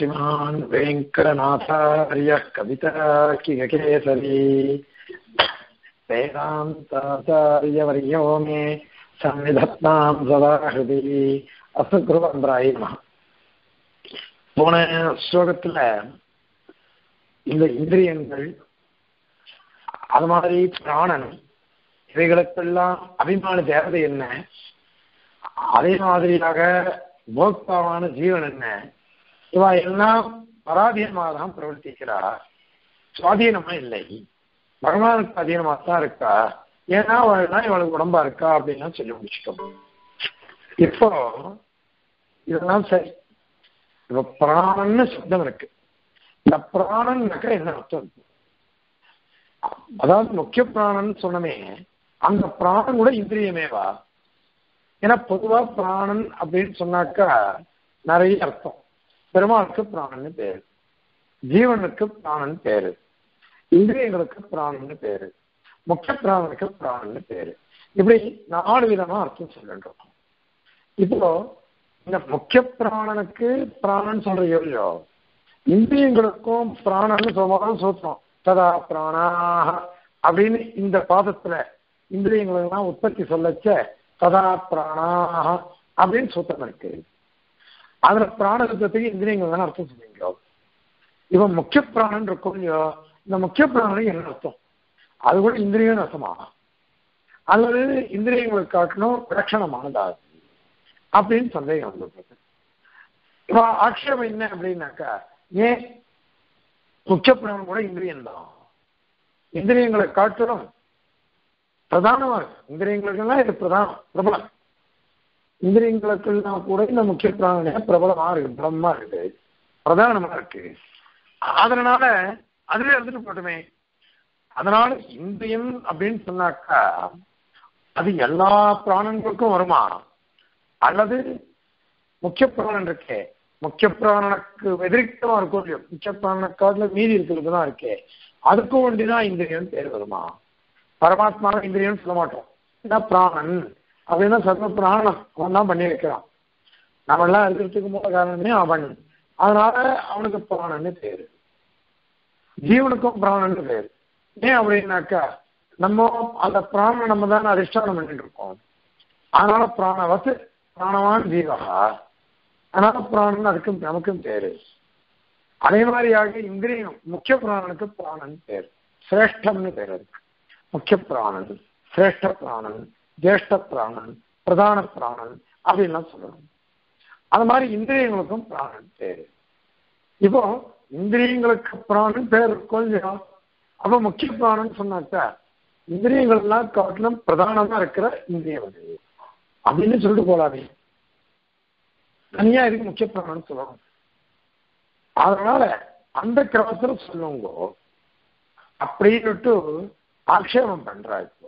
श्रीमान् वेङ्कटनाथार्यः कविताकिगकेसरी वेदान्ताचार्यवर्यो मे सन्निधत्तां सदा हृदि அசு குருவந்திராயி மகா போன ஸ்லோகத்துல இந்த இந்திரியங்கள் அது மாதிரி பிராணன் இவைகளுக்கெல்லாம் அபிமான தேவதை என்ன அதே மாதிரியாக போக்தாவான ஜீவன் என்ன இவா எல்லாம் பராதீனமாக தான் பிரவர்த்திக்கிறார் சுவாதீனமா இல்லை பகவானுக்கு அதீனமாக தான் இருக்கா ஏன்னா அவள் தான் இவளுக்கு உடம்பா இருக்கா அப்படின்னு சொல்லி முடிச்சிட்டோம் இப்போ இதெல்லாம் சரி இப்ப பிராணன்னு சப்தம் இருக்கு இந்த பிராணன்னாக்கா என்ன அர்த்தம் அதாவது முக்கிய பிராணன் சொன்னமே அந்த பிராணன் கூட இந்திரியமேவா ஏன்னா பொதுவா பிராணன் அப்படின்னு சொன்னாக்கா நிறைய அர்த்தம் பெருமாளுக்கு பிராணன் பேரு ஜீவனுக்கு பிராணன் பேரு இந்திரியங்களுக்கு பிராணன் பேரு முக்கிய பிராணனுக்கு பிராணன் பேரு இப்படி நாலு விதமா அர்த்தம் சொல்லின்றோம் இப்போ இந்த முக்கிய பிராணனுக்கு பிராணன் சொல்ற இல்லையோ இந்திரியங்களுக்கும் பிராணன் சொல்லும்போது சூத்திரம் ததா பிராணாக அப்படின்னு இந்த பாதத்துல இந்திரியங்களெல்லாம் உற்பத்தி சொல்லச்ச ததா பிராணாக அப்படின்னு சூத்திரம் இருக்கு அதுல பிராணத்துக்கு இந்திரியங்கள் தானே அர்த்தம் சொல்லுவீங்களோ இவன் முக்கிய பிராணன் இருக்கும் இல்லையோ இந்த முக்கிய பிராணனுக்கு என்ன அர்த்தம் அது கூட இந்திரியம் அர்த்தமா அல்லது இந்திரியங்களை காட்டணும் விலட்சணமானதாகும் அப்படின்னு சந்தேகம் வந்துருக்கு இப்போ ஆட்சேபம் என்ன அப்படின்னாக்கா ஏன் முக்கிய பிராணம் கூட இந்திரியம் தான் இந்திரியங்களை காட்டிலும் பிரதானமா இருக்கு இந்திரியங்களுக்கெல்லாம் இது பிரதானம் பிரபலம் இந்திரியங்களுக்கெல்லாம் கூட இந்த முக்கிய பிராணனே பிரபலமா இருக்கு பிரபலமா இருக்கு பிரதானமா இருக்கு அதனால அதுல இருந்துட்டு போட்டுமே அதனால இந்திரியம் அப்படின்னு சொன்னாக்கா அது எல்லா பிராணங்களுக்கும் வருமா அல்லது முக்கிய பிராணன் இருக்கே முக்கிய பிராணனுக்கு எதிர்க்கமா இருக்கும் இல்லையோ முக்கிய பிராணக்காட்டுல மீதி இருக்கிறது தான் இருக்கே அதுக்கும் ஒண்டிதான் இந்திரியம் பேர் வருமா பரமாத்மாவை இந்திரியம் சொல்ல மாட்டோம் ஏன்னா பிராணன் அப்படின்னா சர்வ பிராணம் அவன் தான் பண்ணி வைக்கிறான் நம்ம எல்லாம் இருக்கிறதுக்கு மூல காரணமே அவன் அதனால அவனுக்கு பிராணன்னு பேரு ஜீவனுக்கும் பிராணன் பேரு ஏன் அப்படின்னாக்கா நம்ம அந்த பிராணம் நம்ம தானே அதிஷ்டானம் பண்ணிட்டு இருக்கோம் அதனால பிராணவத்து பிராணவான் ஜீவகா அதனால பிராணன் அதுக்கும் நமக்கும் பேரு அதே மாதிரியாக இந்திரியம் முக்கிய பிராணனுக்கு பிராணன் பேர் சிரேஷ்டம்னு பேர் இருக்கு முக்கிய பிராணன் சிரேஷ்ட பிராணன் ஜேஷ்ட பிராணன் பிரதான பிராணன் அப்படின்லாம் சொல்லணும் அது மாதிரி இந்திரியங்களுக்கும் பிராணன் பேரு இப்போ இந்திரியங்களுக்கு பிராணன் பேர் இருக்கும் இல்லையா அப்ப முக்கிய பிராணன் சொன்னாக்கா இந்திரியங்கள் எல்லாம் காட்டிலும் பிரதானமா இருக்கிற இந்திரியம் அது அப்படின்னு சொல்லிட்டு போலாமே தனியா இதுக்கு முக்கிய பிராணம் சொல்லணும் அதனால அந்த கிரமத்துல சொல்லுங்க அப்படின்னுட்டு ஆக்ஷேபம் பண்றா இப்போ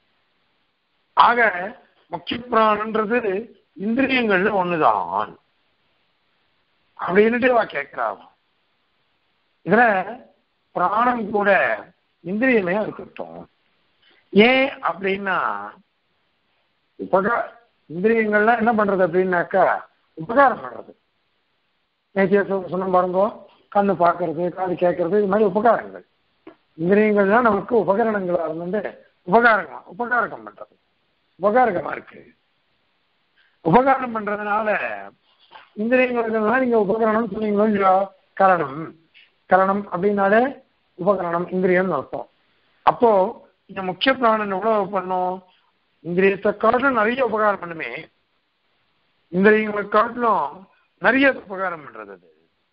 ஆக முக்கிய பிராணன்றது இந்திரியங்கள்ல ஒண்ணுதான் அப்படின்னுட்டு அவ கேட்கிறாங்க இதுல பிராணம் கூட இந்திரியமே இருக்கட்டும் ஏன் அப்படின்னா உபகா இந்திரியங்கள்லாம் என்ன பண்றது அப்படின்னாக்கா உபகாரம் பண்றது நேற்றைய சொன்ன பாருங்க கண்ணு பார்க்கறது காது கேட்கறது இது மாதிரி உபகாரங்கள் இந்திரியங்கள்லாம் நமக்கு உபகரணங்களா இருந்து உபகாரங்களா உபகாரகம் பண்றது உபகாரகமா இருக்கு உபகாரம் பண்றதுனால இந்திரியங்களுக்கெல்லாம் நீங்க உபகரணம் சொன்னீங்களோ இல்லையோ கரணம் கரணம் அப்படின்னாலே உபகரணம் இந்திரியம் அர்த்தம் அப்போ இந்த முக்கிய பிராணன் எவ்வளவு பண்ணும் இந்திரியத்தை காட்டிலும் நிறைய உபகாரம் பண்ணுமே இந்திரியங்களை காட்டிலும் நிறைய உபகாரம் பண்றது அது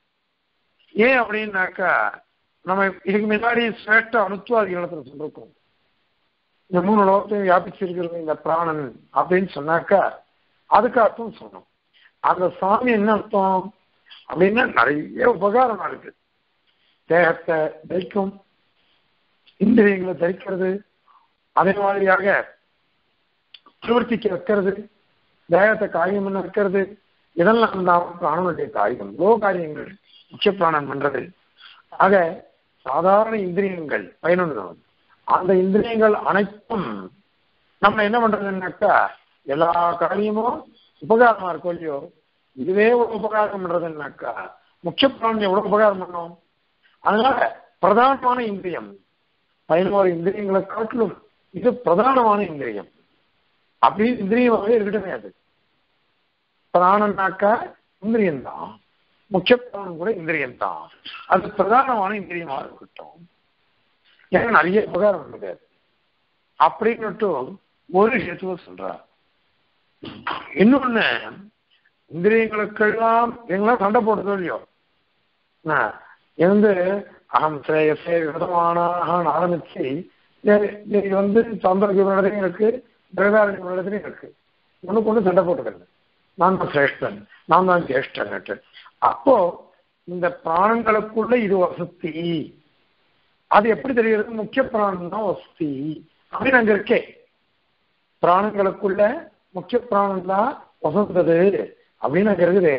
ஏன் அப்படின்னாக்கா நம்ம இதுக்கு முன்னாடி சிரேஷ்ட அனுத்துவாதிகளத்துல சொல்லிருக்கோம் இந்த மூணு லோகத்தையும் வியாபிச்சிருக்கிறது இந்த பிராணன் அப்படின்னு சொன்னாக்கா அதுக்கு அர்த்தம் சொன்னோம் அந்த சாமி என்ன அர்த்தம் அப்படின்னா நிறைய உபகாரம் இருக்கு தேகத்தை தைக்கும் இந்திரியங்களை தரிக்கிறது அதே மாதிரியாக பிரவர்த்திக்க வைக்கிறது தேகத்தை காரியம் பண்ண வைக்கிறது இதெல்லாம் தான் பிராணனுடைய காரியம் லோ காரியங்கள் முக்கிய பிராணம் பண்றது ஆக சாதாரண இந்திரியங்கள் பயனுள்ளது அந்த இந்திரியங்கள் அனைத்தும் நம்ம என்ன பண்றதுன்னாக்கா எல்லா காரியமும் உபகாரமா இருக்கும் இல்லையோ இதுவே ஒரு உபகாரம் பண்றதுன்னாக்கா முக்கிய பிராணம் எவ்வளவு உபகாரம் பண்ணும் அதனால பிரதானமான இந்திரியம் பதினோரு இந்திரியங்களை காட்டிலும் இது பிரதானமான இந்திரியம் அப்படி இந்திரியமாகவே இருக்கட்டுமே அது பிராணம்னாக்கா இந்திரியம் தான் முக்கிய பிராணம் கூட இந்திரியம் தான் அது பிரதானமான இந்திரியமாக இருக்கட்டும் ஏன்னா நிறைய உபகாரம் இருக்குது அப்படின்னுட்டு ஒரு ஹேத்துவ சொல்றார் இன்னொன்னு இந்திரியங்களுக்கெல்லாம் எங்கெல்லாம் சண்டை போடுறதோ இல்லையோ இருந்து அகம் சிரேயசே விதமானாக ஆரம்பிச்சு இது வந்து சந்திரக்கு இடத்துலையும் இருக்கு பிரகாரக்கு இடத்துலையும் இருக்கு ஒண்ணுக்கு ஒண்ணு சண்டை போட்டுக்கிறது நான் தான் சிரேஷ்டன் நான் தான் ஜேஷ்டன் அப்போ இந்த பிராணங்களுக்குள்ள இது வசதி அது எப்படி தெரிகிறது முக்கிய பிராணம் தான் வசதி அப்படின்னு அங்க இருக்கே பிராணங்களுக்குள்ள முக்கிய பிராணம் தான் வசந்தது அப்படின்னு அங்க இருக்குதே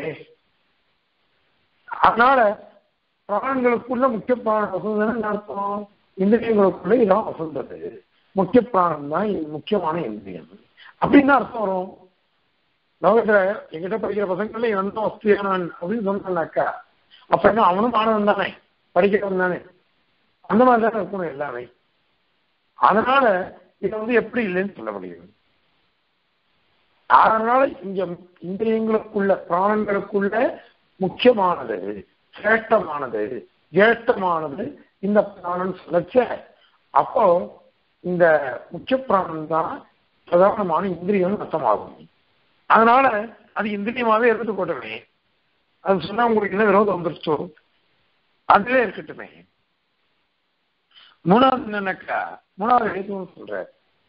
அதனால பிராணங்களுக்குள்ள முக்கிய பிராணம் வசந்ததுன்னு அர்த்தம் இந்திரியங்களுக்குள்ள இதான் வசந்தது முக்கிய பிராணம் தான் முக்கியமான இந்திரியம் அப்படின்னு அர்த்தம் வரும் லோகத்துல எங்கிட்ட படிக்கிற பசங்கள்ல இவன் தான் வசதியானவன் அப்படின்னு சொன்னாக்கா அப்ப என்ன அவனும் மாணவன் தானே படிக்கிறவன் தானே அந்த மாதிரி தானே இருக்கணும் எல்லாமே அதனால இதை வந்து எப்படி இல்லைன்னு சொல்ல முடியும் அதனால இங்க இந்திரியங்களுக்குள்ள பிராணங்களுக்குள்ள முக்கியமானது சிரேஷ்டமானது ஜேஷ்டமானது இந்த பிராணம் சொல்லச்ச அப்போ இந்த முக்கிய பிராணம் தான் பிரதானமான இந்திரியம் அர்த்தமாகும் அதனால அது இந்திரியமாவே இருந்துட்டு போட்டோமே அது சொன்னா உங்களுக்கு என்ன விரோதம் வந்துருச்சோ அதுவே இருக்கட்டுமே மூணாவது என்னன்னாக்கா மூணாவது எழுத்துன்னு சொல்ற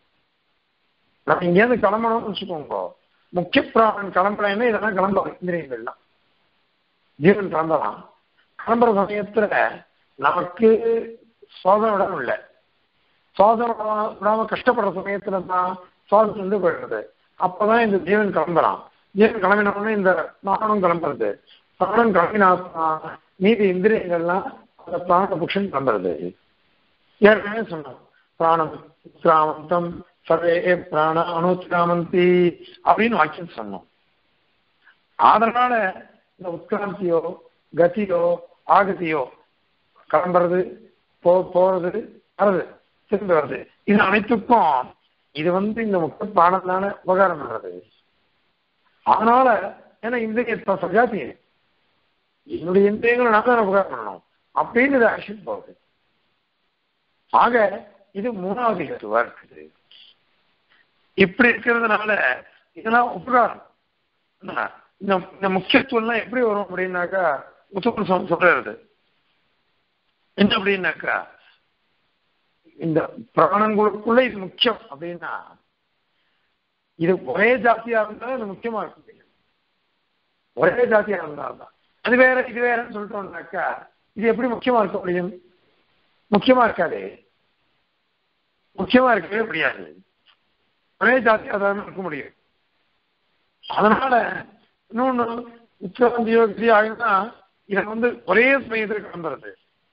நம்ம இங்கேருந்து கிளம்பணும்னு வச்சுக்கோங்க முக்கிய பிராணன் கிளம்பலைன்னா இதெல்லாம் கிளம்பலாம் இந்திரியங்கள்லாம் ஜீவன் கிளம்பலாம் கிளம்புற சமயத்துல நமக்கு சுவாசம் விடம் இல்லை சுவாசம் விடாம கஷ்டப்படுற சமயத்துல தான் சுவாசம் வந்து போயிடுறது அப்பதான் இந்த ஜீவன் கிளம்பலாம் ஜீவன் கிளம்பினோடனே இந்த நானும் கிளம்புறது பிராணம் கிளம்பினா மீதி இந்திரியங்கள்லாம் அந்த பிராண புக்ஷன் கிளம்புறது ஏற்கனவே சொன்னோம் பிராணம் உத்ராமந்தம் சர்வே பிராண அனுத்ராமந்தி அப்படின்னு வாக்கியம் சொன்னோம் அதனால இந்த உத்கிராந்தியோ கதியோ ஆகதியோ கிளம்புறது போ போறது வர்றது திரும்பி வருது இது அனைத்துக்கும் இது வந்து இந்த முக்கிய பிராணம் தானே உபகாரம் பண்றது அதனால ஏன்னா இந்திரிய சஜாத்தி என்னுடைய இந்திரியங்களை நான் தான் உபகாரம் பண்ணணும் அப்படின்னு இது ஆக்ஷன் போகுது ஆக இது மூணாவது ஹேத்துவா இருக்குது இப்படி இருக்கிறதுனால இதெல்லாம் உபகாரம் இந்த இந்த முக்கியத்துவம்லாம் எப்படி வரும் அப்படின்னாக்கா முத்துக்குள் சுவாமி சொல்றது என்ன அப்படின்னாக்கா இந்த பிராணங்களுக்குள்ள இது முக்கியம் அப்படின்னா இது ஒரே ஜாத்தியா இருந்தாலும் அது முக்கியமா இருக்க முடியும் ஒரே ஜாத்தியா இருந்தால்தான் அது வேற இது வேறன்னு சொல்லிட்டோம்னாக்கா இது எப்படி முக்கியமா இருக்க முடியும் முக்கியமா இருக்காது முக்கியமா இருக்கவே முடியாது ஒரே ஜாத்தியா தான் இருக்க முடியும் அதனால இன்னொன்னு உச்சவந்தியோ கிரி ஆகினா இதை வந்து ஒரே சமயத்தில் கிளம்புறது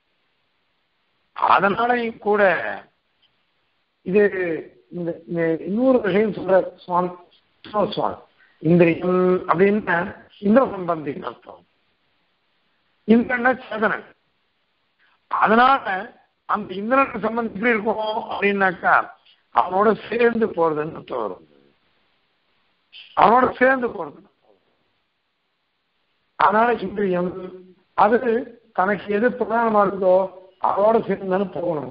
அதனாலையும் கூட இது இந்த இன்னொரு விஷயம் சொல்ற சுவாமி சுவாமி இந்திரியம் அப்படின்னா இந்திர சம்பந்தின்னு அர்த்தம் இந்திரன்னா சேதனன் அதனால அந்த இந்திரன் சம்பந்தம் எப்படி இருக்கும் அப்படின்னாக்கா அவனோட சேர்ந்து போறதுன்னு அர்த்தம் வரும் அவனோட சேர்ந்து போறது அதனால இந்திரியம் அது தனக்கு எது பிரதானமா இருக்குதோ அதோட சேர்ந்து போகணும்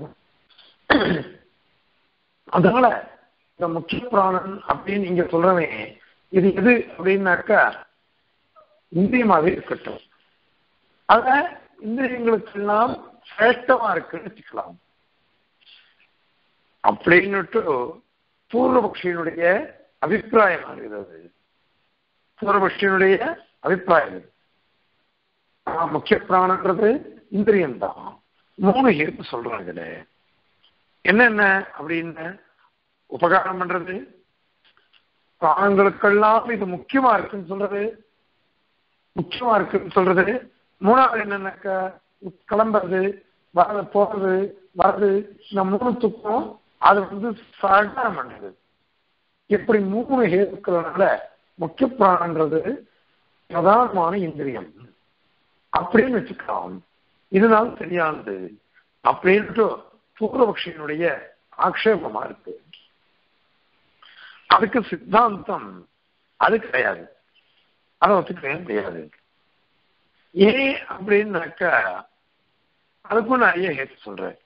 அதனால இந்த முக்கிய பிராணன் அப்படின்னு இங்க சொல்றவே இது எது அப்படின்னாக்கா இந்திரியமாவே இருக்கட்டும் அத இந்திரியங்களுக்கெல்லாம் சிரேஷ்டமா இருக்குன்னு வச்சுக்கலாம் அப்படின்னுட்டு பூர்வபக்ஷியினுடைய அபிப்பிராயம் ஆகிறது பூர்வபக்ஷியினுடைய அபிப்பிராயம் இது முக்கிய பிராணன்றது இந்திரியம் தான் மூணு ஹேத்து சொல்றாங்க இதுல என்னென்ன அப்படின்னு உபகாரம் பண்றது பிராணங்களுக்கெல்லாம் இது முக்கியமா இருக்குன்னு சொல்றது முக்கியமா இருக்குன்னு சொல்றது மூணாவது என்னன்னாக்கா கிளம்புறது வர்றது போறது வர்றது இந்த மூணுத்துக்கும் அது வந்து சககாரம் பண்ணுது இப்படி மூணு ஹேத்துக்கள்னால முக்கிய பிராணன்றது பிரதானமான இந்திரியம் அப்படின்னு வச்சுக்கலாம் இதனால சரியானது அப்படின்ட்டு பூர்வபக்ஷியினுடைய ஆக்ஷேபமா இருக்கு அதுக்கு சித்தாந்தம் அது கிடையாது அதை ஒத்துக்கவே முடியாது ஏன் அப்படின்னாக்கா அதுக்கும் நிறைய ஹேத்து சொல்றேன்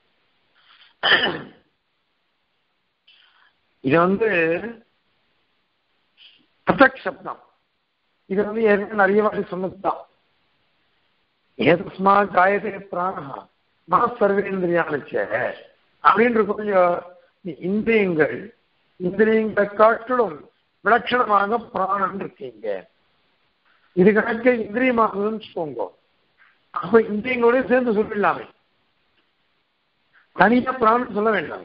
இது வந்து பிரதக் சப்தம் இது வந்து ஏற்கனவே நிறைய வாட்டி சொன்னதுதான் ஏதஸ்மா காயதே பிராணா மனசர்வேந்திரியானுச்ச அப்படின்னு கொஞ்சம் இந்திரியங்கள் இந்திரியங்களை காட்டிலும் விலட்சணமாக பிராணன் இருக்கீங்க இது கணக்க இந்திரியமாகுதுன்னு சொல்லுங்க அப்ப இந்திரியங்களோட சேர்ந்து சொல்லிடலாமே தனியா பிராணம் சொல்ல வேண்டாம்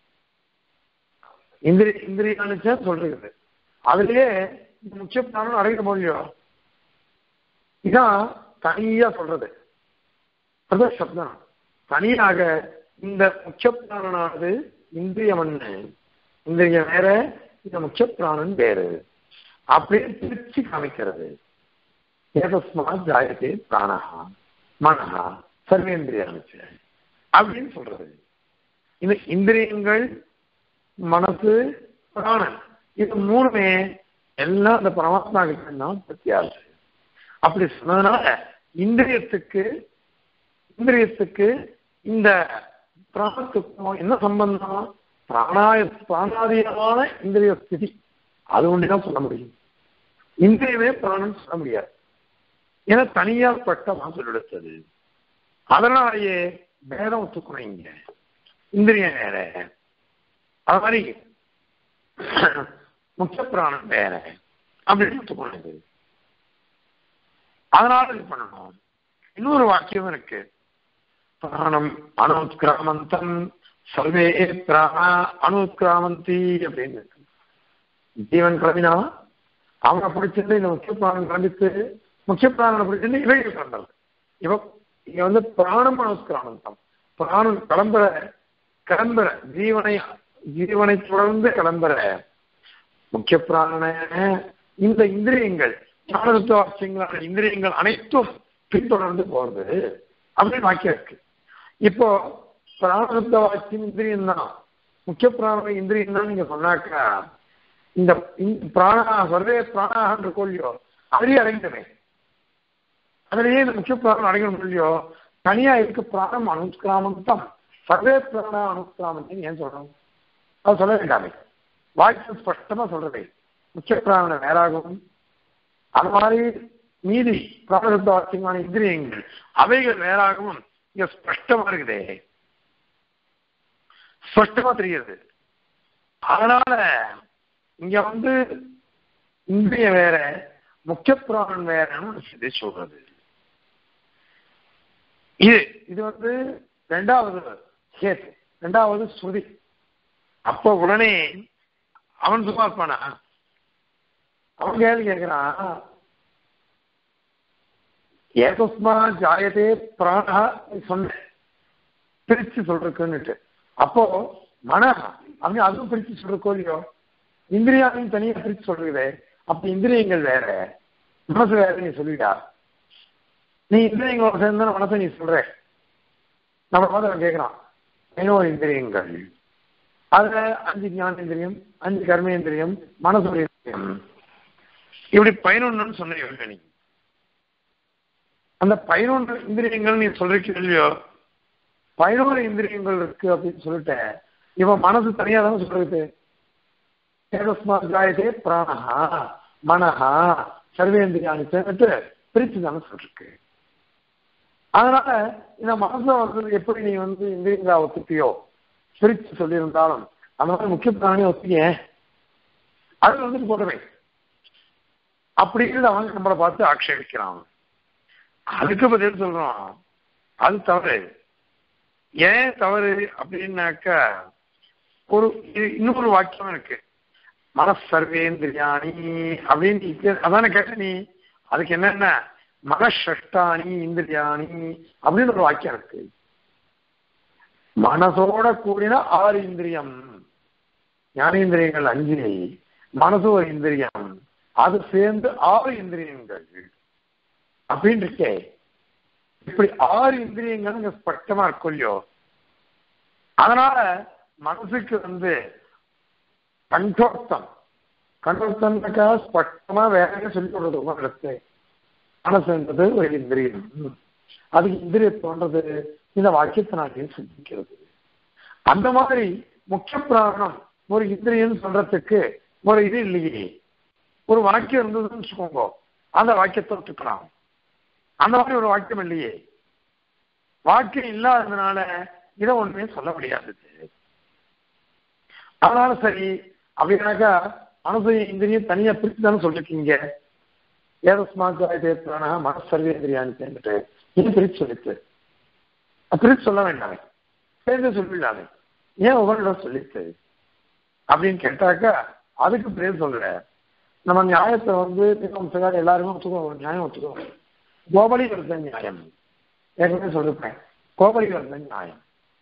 இந்திரி இந்திரியானுச்சா சொல்றது அதுலயே இந்த முக்கிய பிராணம் அடைகிற முடியும் இதான் தனியா சொல்றது பிரத சப்தம் தனியாக இந்த முக்கிய பிராணனானது இந்திரியம் ஒண்ணு இந்திரியம் வேற இந்த முக்கிய பிராணன் வேறு அப்படின்னு பிரிச்சு காமிக்கிறது ஏதஸ்மா ஜாயத்தே பிராணஹா மனஹா சர்வேந்திரியானுச்சு அப்படின்னு சொல்றது இந்த இந்திரியங்கள் மனசு பிராணன் இது மூணுமே எல்லாம் அந்த பரமாத்மா கிட்ட தான் பிரத்தியாசம் அப்படி சொன்னதுனால இந்திரியத்துக்கு இந்திரியத்துக்கு இந்த பிராணத்துக்கும் என்ன சம்பந்தம் பிராணாய பிராணாதீனமான இந்திரிய ஸ்திதி அது ஒன்றுதான் சொல்ல முடியும் இந்திரியமே பிராணம் சொல்ல முடியாது ஏன்னா தனியார் பட்டமா சொல்லெடுத்தது அதனாலேயே வேதம் ஒத்துக்கணும் இங்க இந்திரியம் வேற அது மாதிரி முக்கிய பிராணம் வேற அப்படின்னு ஒத்துக்கணும் இது அதனால இது பண்ணணும் இன்னொரு வாக்கியம் இருக்கு பிராணம் அணுத்கிராமந்தம் சர்வே பிராணா அணுத்கிராமந்தி அப்படின்னு இருக்கு ஜீவன் கிளம்பினா அவனை பிடிச்சிருந்து இந்த முக்கிய பிராணம் கிளம்பித்து முக்கிய பிராணனை பிடிச்சிருந்து இவைகள் கிளம்பல இவ இங்க வந்து பிராணம் அணுத்கிராமந்தம் பிராணம் கிளம்புற கிளம்புற ஜீவனை ஜீவனை தொடர்ந்து கிளம்புற முக்கிய பிராணன இந்த இந்திரியங்கள் ஞானத்துவ இந்திரியங்கள் அனைத்தும் பின்தொடர்ந்து போறது அப்படின்னு வாக்கியம் இருக்கு இப்போ பிராணத்த வாக்கியம் இந்திரியம் தான் முக்கிய பிராண இந்திரியம் தான் நீங்க சொன்னாக்கா இந்த பிராணா சர்வே பிராணாகன்ற இருக்கோல்லையோ அதுலயே அடங்கிட்டமே அதுலயே இந்த முக்கிய பிராணம் அடங்கணும் இல்லையோ தனியா இருக்கு பிராணம் அனுஷ்கிராமம் தான் சர்வே பிராணா அனுஷ்கிராமம் ஏன் சொல்றோம் அது சொல்ல வேண்டாமே வாக்கியம் ஸ்பஷ்டமா சொல்றதே முக்கிய பிராண வேறாகவும் அது மாதிரி மீதி பிராணத்த வாக்கியமான இந்திரியங்கள் அவைகள் வேறாகவும் இங்க ஸ்பஷ்டமா இருக்குதே ஸ்பஷ்டமா தெரியுது அதனால இங்க வந்து இந்திரிய வேற முக்கிய பிராணன் வேறன்னு சொல்லி சொல்றது இது இது வந்து ரெண்டாவது கேஸ் ரெண்டாவது ஸ்ருதி அப்ப உடனே அவன் சும்மா இருப்பானா அவன் கேள்வி கேட்கிறான் ஏகஸ்மா ஜாயதே பிராணா சொன்னேன் பிரிச்சு சொல்றதுன்னுட்டு அப்போ மன அப்படி அதுவும் பிரிச்சு சொல்றக்கோ இல்லையோ இந்திரியாவையும் தனியா பிரிச்சு சொல்றதே அப்ப இந்திரியங்கள் வேற மனசு வேற நீ சொல்லிடா நீ இந்திரியங்களோட சேர்ந்து மனசை நீ சொல்ற நம்ம மாதிரி கேட்கிறான் ஐநூறு இந்திரியங்கள் அதுல அஞ்சு ஞானேந்திரியம் அஞ்சு கர்மேந்திரியம் மனசுரியம் இப்படி பதினொன்னு சொன்ன நீ அந்த பதினொன்று இந்திரியங்கள் நீ சொல்றீங்க இல்லையோ பதினோரு இந்திரியங்கள் இருக்கு அப்படின்னு சொல்லிட்டு இவன் மனசு தனியா தானே சொல்றது ஏகஸ்மா ஜாயதே பிராணஹா மனஹா சர்வேந்திரியானி சேர்ந்துட்டு பிரிச்சு தானே சொல்லிருக்கு அதனால இந்த மனசுல வந்து எப்படி நீ வந்து இந்திரியங்களா ஒத்துப்பியோ பிரிச்சு சொல்லியிருந்தாலும் அந்த மாதிரி முக்கிய பிராணியை ஒத்துக்க அது வந்துட்டு போட்டவே அப்படின்னு அவன் நம்மளை பார்த்து ஆக்ஷேபிக்கிறான் அதுக்கு பதில் சொல்றோம் அது தவறு ஏன் தவறு அப்படின்னாக்கா ஒரு இன்னொரு வாக்கியம் இருக்கு மனசர்வேந்திரியாணி அப்படின்னு அதான கேட்ட நீ அதுக்கு என்னென்ன மனஷஷ்டானி இந்திரியாணி அப்படின்னு ஒரு வாக்கியம் இருக்கு மனசோட கூடின ஆறு இந்திரியம் ஞானேந்திரியங்கள் அஞ்சு மனசு ஒரு இந்திரியம் அது சேர்ந்து ஆறு இந்திரியங்கள் அப்படின்னு இருக்கே இப்படி ஆறு இந்திரியங்கள் இங்க ஸ்பஷ்டமா இருக்கும் இல்லையோ அதனால மனசுக்கு வந்து கண்டோர்த்தம் கண்டோர்த்தம்னாக்கா ஸ்பஷ்டமா வேற சொல்லி கொடுறது உபநிடத்து மனசுன்றது ஒரு இந்திரியம் அதுக்கு இந்திரியம் தோன்றது இந்த வாக்கியத்தினாலே சிந்திக்கிறது அந்த மாதிரி முக்கிய பிராணம் ஒரு இந்திரியம் சொல்றதுக்கு ஒரு இது இல்லையே ஒரு வாக்கியம் இருந்ததுன்னு வச்சுக்கோங்க அந்த வாக்கியத்தை விட்டுக்கலாம் அந்த மாதிரி ஒரு வாக்கியம் இல்லையே வாக்கியம் இல்லாததுனால இதை ஒண்ணுமே சொல்ல முடியாது அதனால சரி அப்படின்னாக்கா மனசு இந்திரியம் தனியா பிரித்து தானே சொல்லிருக்கீங்க ஏதஸ்மாத் பிராணா மனசு சர்வேந்திரியான்னு சேர்ந்துட்டு இது பிரித்து சொல்லித்து பிரித்து சொல்ல வேண்டாமே சேர்ந்து சொல்லிடலாமே ஏன் உங்களோட சொல்லித்து அப்படின்னு கேட்டாக்கா அதுக்கு பேர் சொல்ற நம்ம நியாயத்தை வந்து மிகவும் எல்லாருமே ஒத்துக்கோ நியாயம் ஒத்துக்கோ கோபலி வருத நியாயம் ஏற்கனவே சொல்லிருப்பேன் கோபலி வருத நியாயம்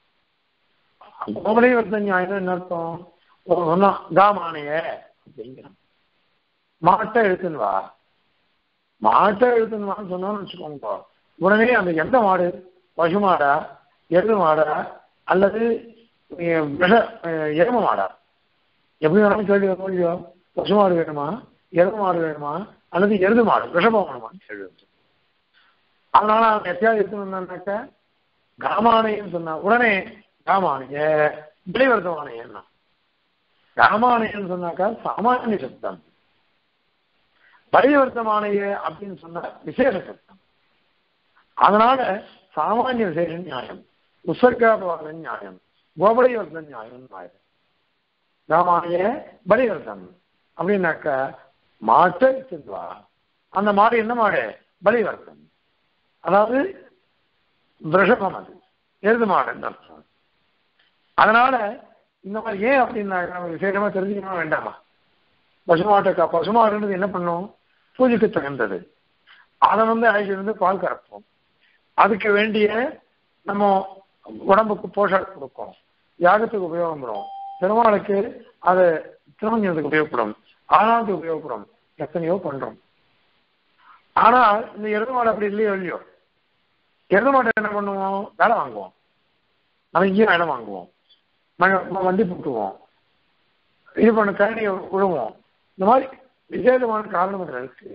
கோபலி வருத நியாயம் என்ன அர்த்தம் சொன்னா காமானைய அப்படிங்கிறான் மாட்டை எழுத்துன்னு வா மாட்டை எழுத்துன்னு வான்னு சொன்னோம்னு வச்சுக்கோங்க உடனே அந்த எந்த மாடு பசு மாடா எருது மாடா அல்லது விஷ எரும மாடா எப்படி வேணாலும் கேள்வி வரும் இல்லையோ பசு மாடு வேணுமா எருது மாடு வேணுமா அல்லது எருது மாடு விஷபம் வேணுமான்னு கேள்வி வந்து அதனால அவன் எத்தையாவது எடுத்துனாக்க காமானையன்னு சொன்னா உடனே காமானைய விளைவர்த்தமானையன்னா காமானையன்னு சொன்னாக்கா சாமானிய சப்தம் பரிவர்த்தமானைய அப்படின்னு சொன்னா விசேஷ சப்தம் அதனால சாமானிய விசேஷ நியாயம் உசர்காபவாத நியாயம் கோபரிவர்த்த நியாயம் ஆயிரம் ராமாய பலிவர்த்தம் அப்படின்னாக்க மாட்டை வா அந்த மாடு என்ன மாடு பலிவர்த்தம் அதாவது விஷபம் அது எருது மாடுன்னு அர்த்தம் அதனால இந்த மாதிரி ஏன் அப்படின்னாக்க நம்ம விசேஷமா தெரிஞ்சுக்கணும் வேண்டாமா பசுமாட்டுக்கா பசுமாடுன்றது என்ன பண்ணும் பூஜைக்கு தகுந்தது அதை வந்து அழைச்சிட்டு வந்து பால் கறப்போம் அதுக்கு வேண்டிய நம்ம உடம்புக்கு போஷாக்கு கொடுக்கும் யாகத்துக்கு உபயோகப்படும் பெருமாளுக்கு அது திருமஞ்சனத்துக்கு உபயோகப்படும் ஆனாத்துக்கு உபயோகப்படும் எத்தனையோ பண்றோம் ஆனா இந்த எருது மாடு அப்படி இல்லையோ இல்லையோ எருது மாட்டை என்ன பண்ணுவோம் வேலை வாங்குவோம் நம்ம இங்கேயும் வேலை வாங்குவோம் நம்ம வண்டி போட்டுவோம் இது பண்ண கரணியை விழுவோம் இந்த மாதிரி விசேஷமான காரணம் இதுல இருக்கு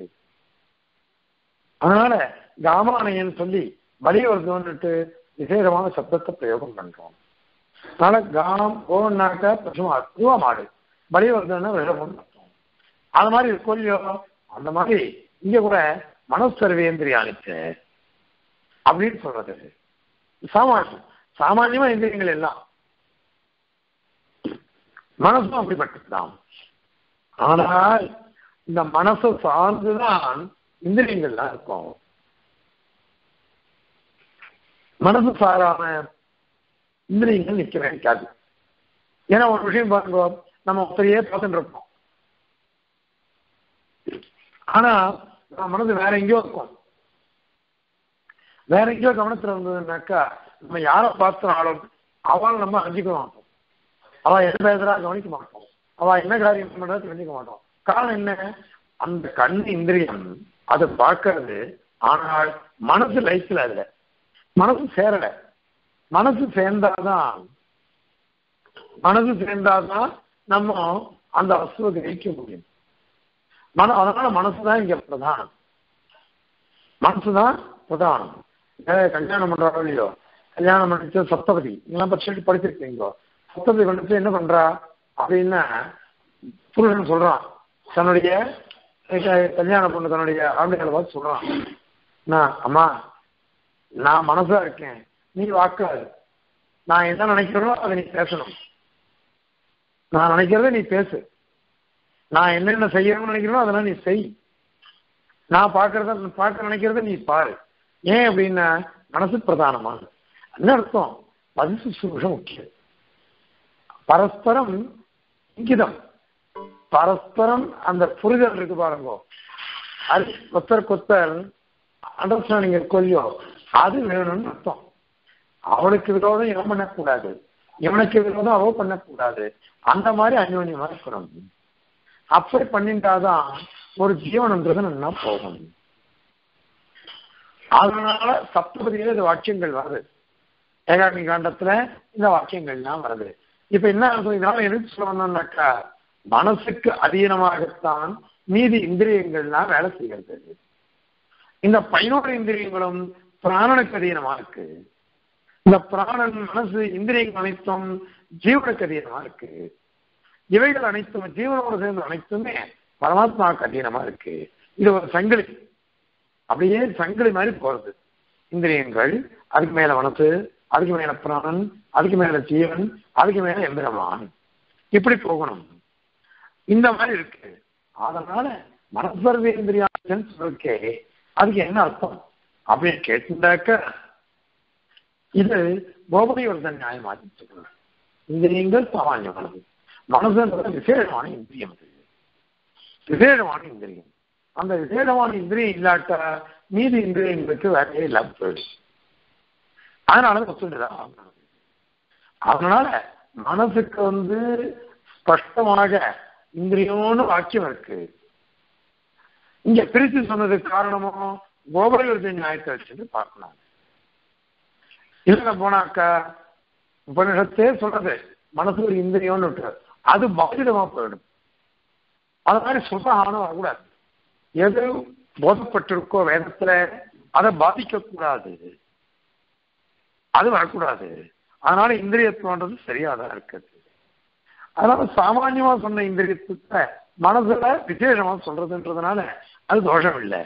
அதனால காமானையன்னு சொல்லி பலி வருதுன்னுட்டு விசேஷமான சப்தத்தை பிரயோகம் பண்றோம் அதனால காம் ஓன்னாக்க பசுமா பூவா மாடு பலி வருதுன்னா விஷமம் அர்த்தம் அது மாதிரி கொல்லியோ அந்த மாதிரி இங்க கூட மனசர்வேந்திரியானிச்சு அப்படின்னு சொல்றது சாமானியம் சாமானியமா இந்திரியங்கள் எல்லாம் மனசும் அப்படிப்பட்டதுதான் ஆனால் இந்த மனசை சார்ந்துதான் இந்திரியங்கள்லாம் இருக்கும் மனசு சாராம இந்திரியங்கள் நிக்க வேண்டாது ஏன்னா ஒரு விஷயம் பாருங்க நம்ம ஒருத்தரையே பார்த்துட்டு இருப்போம் ஆனா நம்ம மனசு வேற எங்கேயோ இருக்கும் வேற எங்கேயோ கவனத்துல இருந்ததுனாக்கா நம்ம யாரை பார்த்தாலும் அவள் நம்ம அஞ்சிக்க மாட்டோம் அவ என்ன பேசுறா கவனிக்க மாட்டோம் அவ என்ன காரியம் பண்றா தெரிஞ்சுக்க மாட்டோம் காரணம் என்ன அந்த கண் இந்திரியம் அதை பார்க்கறது ஆனால் மனசு லைஃப்ல அதுல மனசு சேரல மனசு சேர்ந்தாதான் மனசு சேர்ந்தாதான் நம்ம அந்த வசுவை கிரகிக்க முடியும் மன அதனால மனசுதான் இங்க பிரதானம் மனசுதான் பிரதானம் கல்யாணம் பண்றாரோ இல்லையோ கல்யாணம் பண்ணிச்சு சப்தபதி இதெல்லாம் பட்சம் படிச்சிருக்கீங்க சப்தபதி பண்ணிட்டு என்ன பண்றா அப்படின்னா புருஷன் சொல்றான் தன்னுடைய கல்யாணம் பொண்ணு தன்னுடைய ஆம்பளைகளை பார்த்து சொல்றான் நான் அம்மா நான் மனசா இருக்கேன் நீ வாக்காது நான் என்ன நினைக்கிறேனோ அதை நீ பேசணும் நான் நினைக்கிறத நீ பேசு நான் என்னென்ன செய்யணும்னு நினைக்கிறேனோ அதெல்லாம் நீ செய் நான் பார்க்கறத பார்க்க நினைக்கிறத நீ பாரு ஏன் அப்படின்னா மனசு பிரதானமா என்ன அர்த்தம் அது சுசுரூஷம் முக்கியம் பரஸ்பரம் இங்கிதம் பரஸ்பரம் அந்த புரிதல் இருக்கு பாருங்க அது கொத்தர் கொத்தர் அண்டர்ஸ்டாண்டிங் இருக்கோ அது வேணும்னு அர்த்தம் அவளுக்கு விரோதம் இவன் பண்ணக்கூடாது இவனுக்கு விரோதம் அவ பண்ணக்கூடாது அந்த மாதிரி அந்யோன்யமா இருக்கணும் அப்படி பண்ணிட்டாதான் ஒரு ஜீவனன்றது நல்லா போகும் அதனால சப்தபதியில இந்த வாக்கியங்கள் வருது ஏகாமி காண்டத்துல இந்த வாக்கியங்கள்லாம் வருது இப்ப என்ன அர்த்தம் இதனால எதுக்கு சொல்லணும்னாக்கா மனசுக்கு அதீனமாகத்தான் மீதி இந்திரியங்கள்லாம் வேலை செய்கிறது இந்த பதினோரு இந்திரியங்களும் பிராணனுக்கு அதீனமா இருக்கு இந்த பிராணன் மனசு இந்திரியங்கள் அனைத்தும் ஜீவனுக்கு அதீனமா இருக்கு இவைகள் அனைத்தும் ஜீவனோடு சேர்ந்த அனைத்துமே பரமாத்மாவுக்கு அதீனமா இருக்கு இது ஒரு சங்கிலி அப்படியே சங்கிலி மாதிரி போறது இந்திரியங்கள் அதுக்கு மேல மனசு அதுக்கு மேல பிராணன் அதுக்கு மேல ஜீவன் அதுக்கு மேல எந்திரமான் இப்படி போகணும் இந்த மாதிரி இருக்கு அதனால மனசர்வேந்திரியான் இருக்கே அதுக்கு என்ன அர்த்தம் அப்படின்னு கேட்டுட்டாக்க இது கோபதிவர்தன் நியாயமாக சொல்லணும் இந்திரியங்கள் சாமானியமானது மனசுன்றது விசேஷமான இந்திரியம் அது விசேஷமான இந்திரியம் அந்த விசேஷமான இந்திரியம் இல்லாட்ட மீதி இந்திரியங்களுக்கு வேலையே இல்லாம போயிடும் அதனால ஒத்துண்டுதான் ஆகணும் அதனால மனசுக்கு வந்து ஸ்பஷ்டமாக இந்திரியம்னு வாக்கியம் இருக்கு இங்க பிரித்து சொன்னதுக்கு காரணமும் கோபரிவர்த்தி நியாயத்தை வச்சுட்டு பார்க்கணும் இல்ல போனாக்கா உபனிஷத்தே சொல்றது மனசு ஒரு இந்திரியம்னு விட்டு அது பாதிதமா போயிடும் அது மாதிரி சுபகானம் வரக்கூடாது எது போதப்பட்டிருக்கோ வேதத்துல அதை பாதிக்க கூடாது அது வரக்கூடாது அதனால இந்திரியத்துவன்றது சரியாதான் இருக்குது அதனால சாமான்யமா சொன்ன இந்திரியத்தை மனசுல விசேஷமா சொல்றதுன்றதுனால அது தோஷம் இல்லை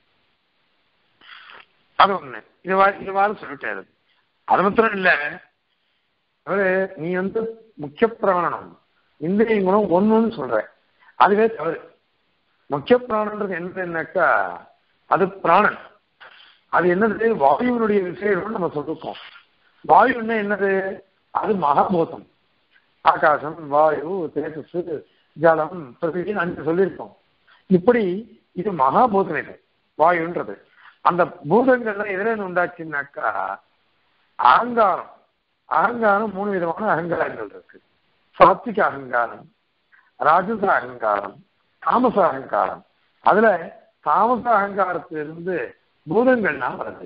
அது ஒண்ணு இது இதுவாறு சொல்லிட்டாரு அது மாத்திரம் இல்ல அவரு நீ வந்து முக்கிய பிராணனம் இந்திரியங்களும் ஒண்ணுன்னு சொல்ற அதுவே தவறு முக்கிய பிராணன்றது என்னன்னாக்கா அது பிராணன் அது என்னது வாயுவினுடைய விசேஷம் நம்ம சொல்லிருக்கோம் வாயுன்னா என்னது அது மகாபூதம் ஆகாசம் வாயு தேஜஸ் ஜலம் பிரகிருதி அஞ்சு சொல்லியிருக்கோம் இப்படி இது மகாபூதம் இது வாயுன்றது அந்த பூதங்கள்லாம் எதிரே உண்டாச்சுன்னாக்கா அகங்காரம் அகங்காரம் மூணு விதமான அகங்காரங்கள் இருக்கு சாத்விக அகங்காரம் ராஜச அகங்காரம் தாமச அகங்காரம் அதுல தாமச அகங்காரத்திலிருந்து பூதங்கள்லாம் வருது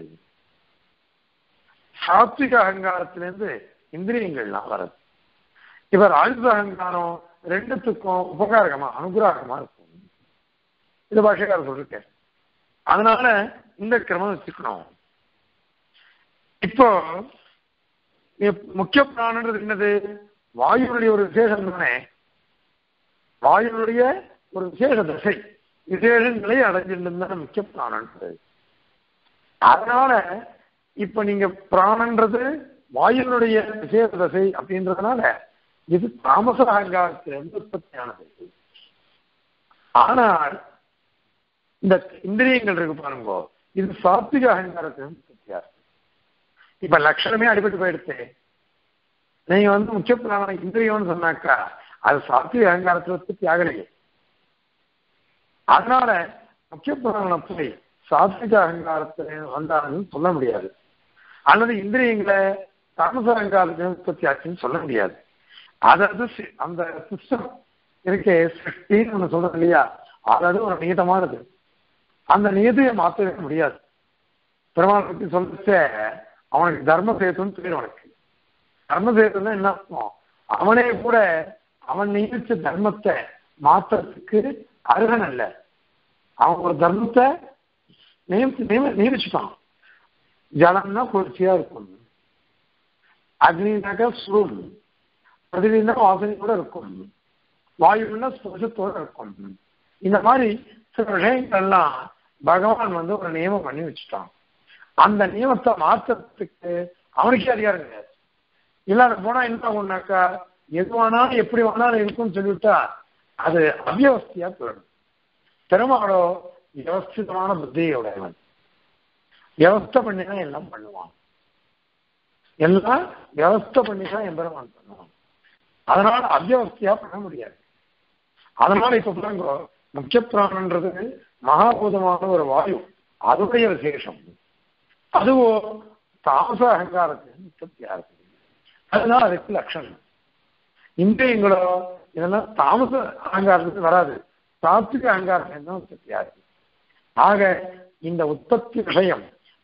சாத்விக அகங்காரத்திலிருந்து இந்திரியங்கள்லாம் வருது இப்ப ராஜச அகங்காரம் ரெண்டுத்துக்கும் உபகாரகமா அனுகிரகமா இருக்கும் இது பாஷக்கார சொல்லிருக்கேன் அதனால இந்த கிரமம் வச்சுக்கணும் இப்போ முக்கிய பிராணன்றது என்னது வாயுனுடைய ஒரு விசேஷம் தானே வாயுனுடைய ஒரு விசேஷ தசை விசேஷங்களை அடைஞ்சிருந்தா முக்கிய பிராணன்றது அதனால இப்ப நீங்க பிராணன்றது வாயுனுடைய விசேஷ தசை அப்படின்றதுனால இது தாமச அகங்காரத்திலிருந்து உற்பத்தியானது ஆனால் இந்த இந்திரியங்கள் இருக்கு பாருங்க இது சாத்விக அகங்காரத்திலிருந்து உற்பத்தியாரு இப்ப லட்சணமே அடிபட்டு போயிடுச்சு நீங்க வந்து முக்கிய பிராணம் இந்திரியம்னு சொன்னாக்கா அது சாத்விக அகங்காரத்தில் உற்பத்தி ஆகலையே அதனால முக்கிய பிராணம் போய் சாத்விக அகங்காரத்தில் வந்தாருன்னு சொல்ல முடியாது அல்லது இந்திரியங்களை தாமச அகங்காரத்தில் உற்பத்தி ஆச்சுன்னு சொல்ல முடியாது அதாவது அந்த சிஸ்டம் இருக்கே சிருஷ்டின்னு ஒண்ணு சொல்றோம் இல்லையா அதாவது ஒரு நீதமானது அந்த நீதியை மாற்றவே முடியாது பெருமாள் பத்தி சொல்லிச்சே அவனுக்கு தர்ம சேத்துன்னு பேர் அவனுக்கு தர்ம சேத்துன்னா என்ன அர்த்தம் அவனே கூட அவன் நியமிச்ச தர்மத்தை மாற்றத்துக்கு அருகன் அல்ல அவன் ஒரு தர்மத்தை நியமிச்சு நியமிச்சுட்டான் ஜலம்னா குளிர்ச்சியா இருக்கும் அக்னினாக்கா சுடும் பிரதினா வாசனை கூட இருக்கும் வாயுன்னா ஸ்பர்சத்தோட இருக்கும் இந்த மாதிரி சில விஷயங்கள்லாம் பகவான் வந்து ஒரு நியமம் பண்ணி வச்சுட்டான் அந்த நியமத்தை மாற்றத்துக்கு அவனுக்கே அதிகாரம் கிடையாது இல்லாத போனா என்ன ஆகும்னாக்கா எது வேணாலும் எப்படி வேணாலும் இருக்கும்னு சொல்லிவிட்டா அது அவியவஸ்தையா போயிடும் பெருமாளோ வியவஸ்திதமான புத்தியுடையவன் வியவஸ்தை பண்ணிதான் எல்லாம் பண்ணுவான் எல்லாம் வியவஸ்தை பண்ணிதான் எம்பெருமான் பண்ணுவான் அதனால அத்தியவஸ்தையா பண்ண முடியாது அதனால இப்ப பாருங்க முக்கிய பிராணன்றது மகாபூதமான ஒரு வாயு அதுடைய விசேஷம் அதுவோ தாமச அகங்காரத்தின் உற்பத்தியா இருக்கு அதனால அதுக்கு லட்சணம் இந்திரியங்களோ இதெல்லாம் தாமச அகங்காரத்துக்கு வராது சாத்விக அகங்காரத்தின் தான் உற்பத்தியா இருக்கு ஆக இந்த உற்பத்தி விஷயம்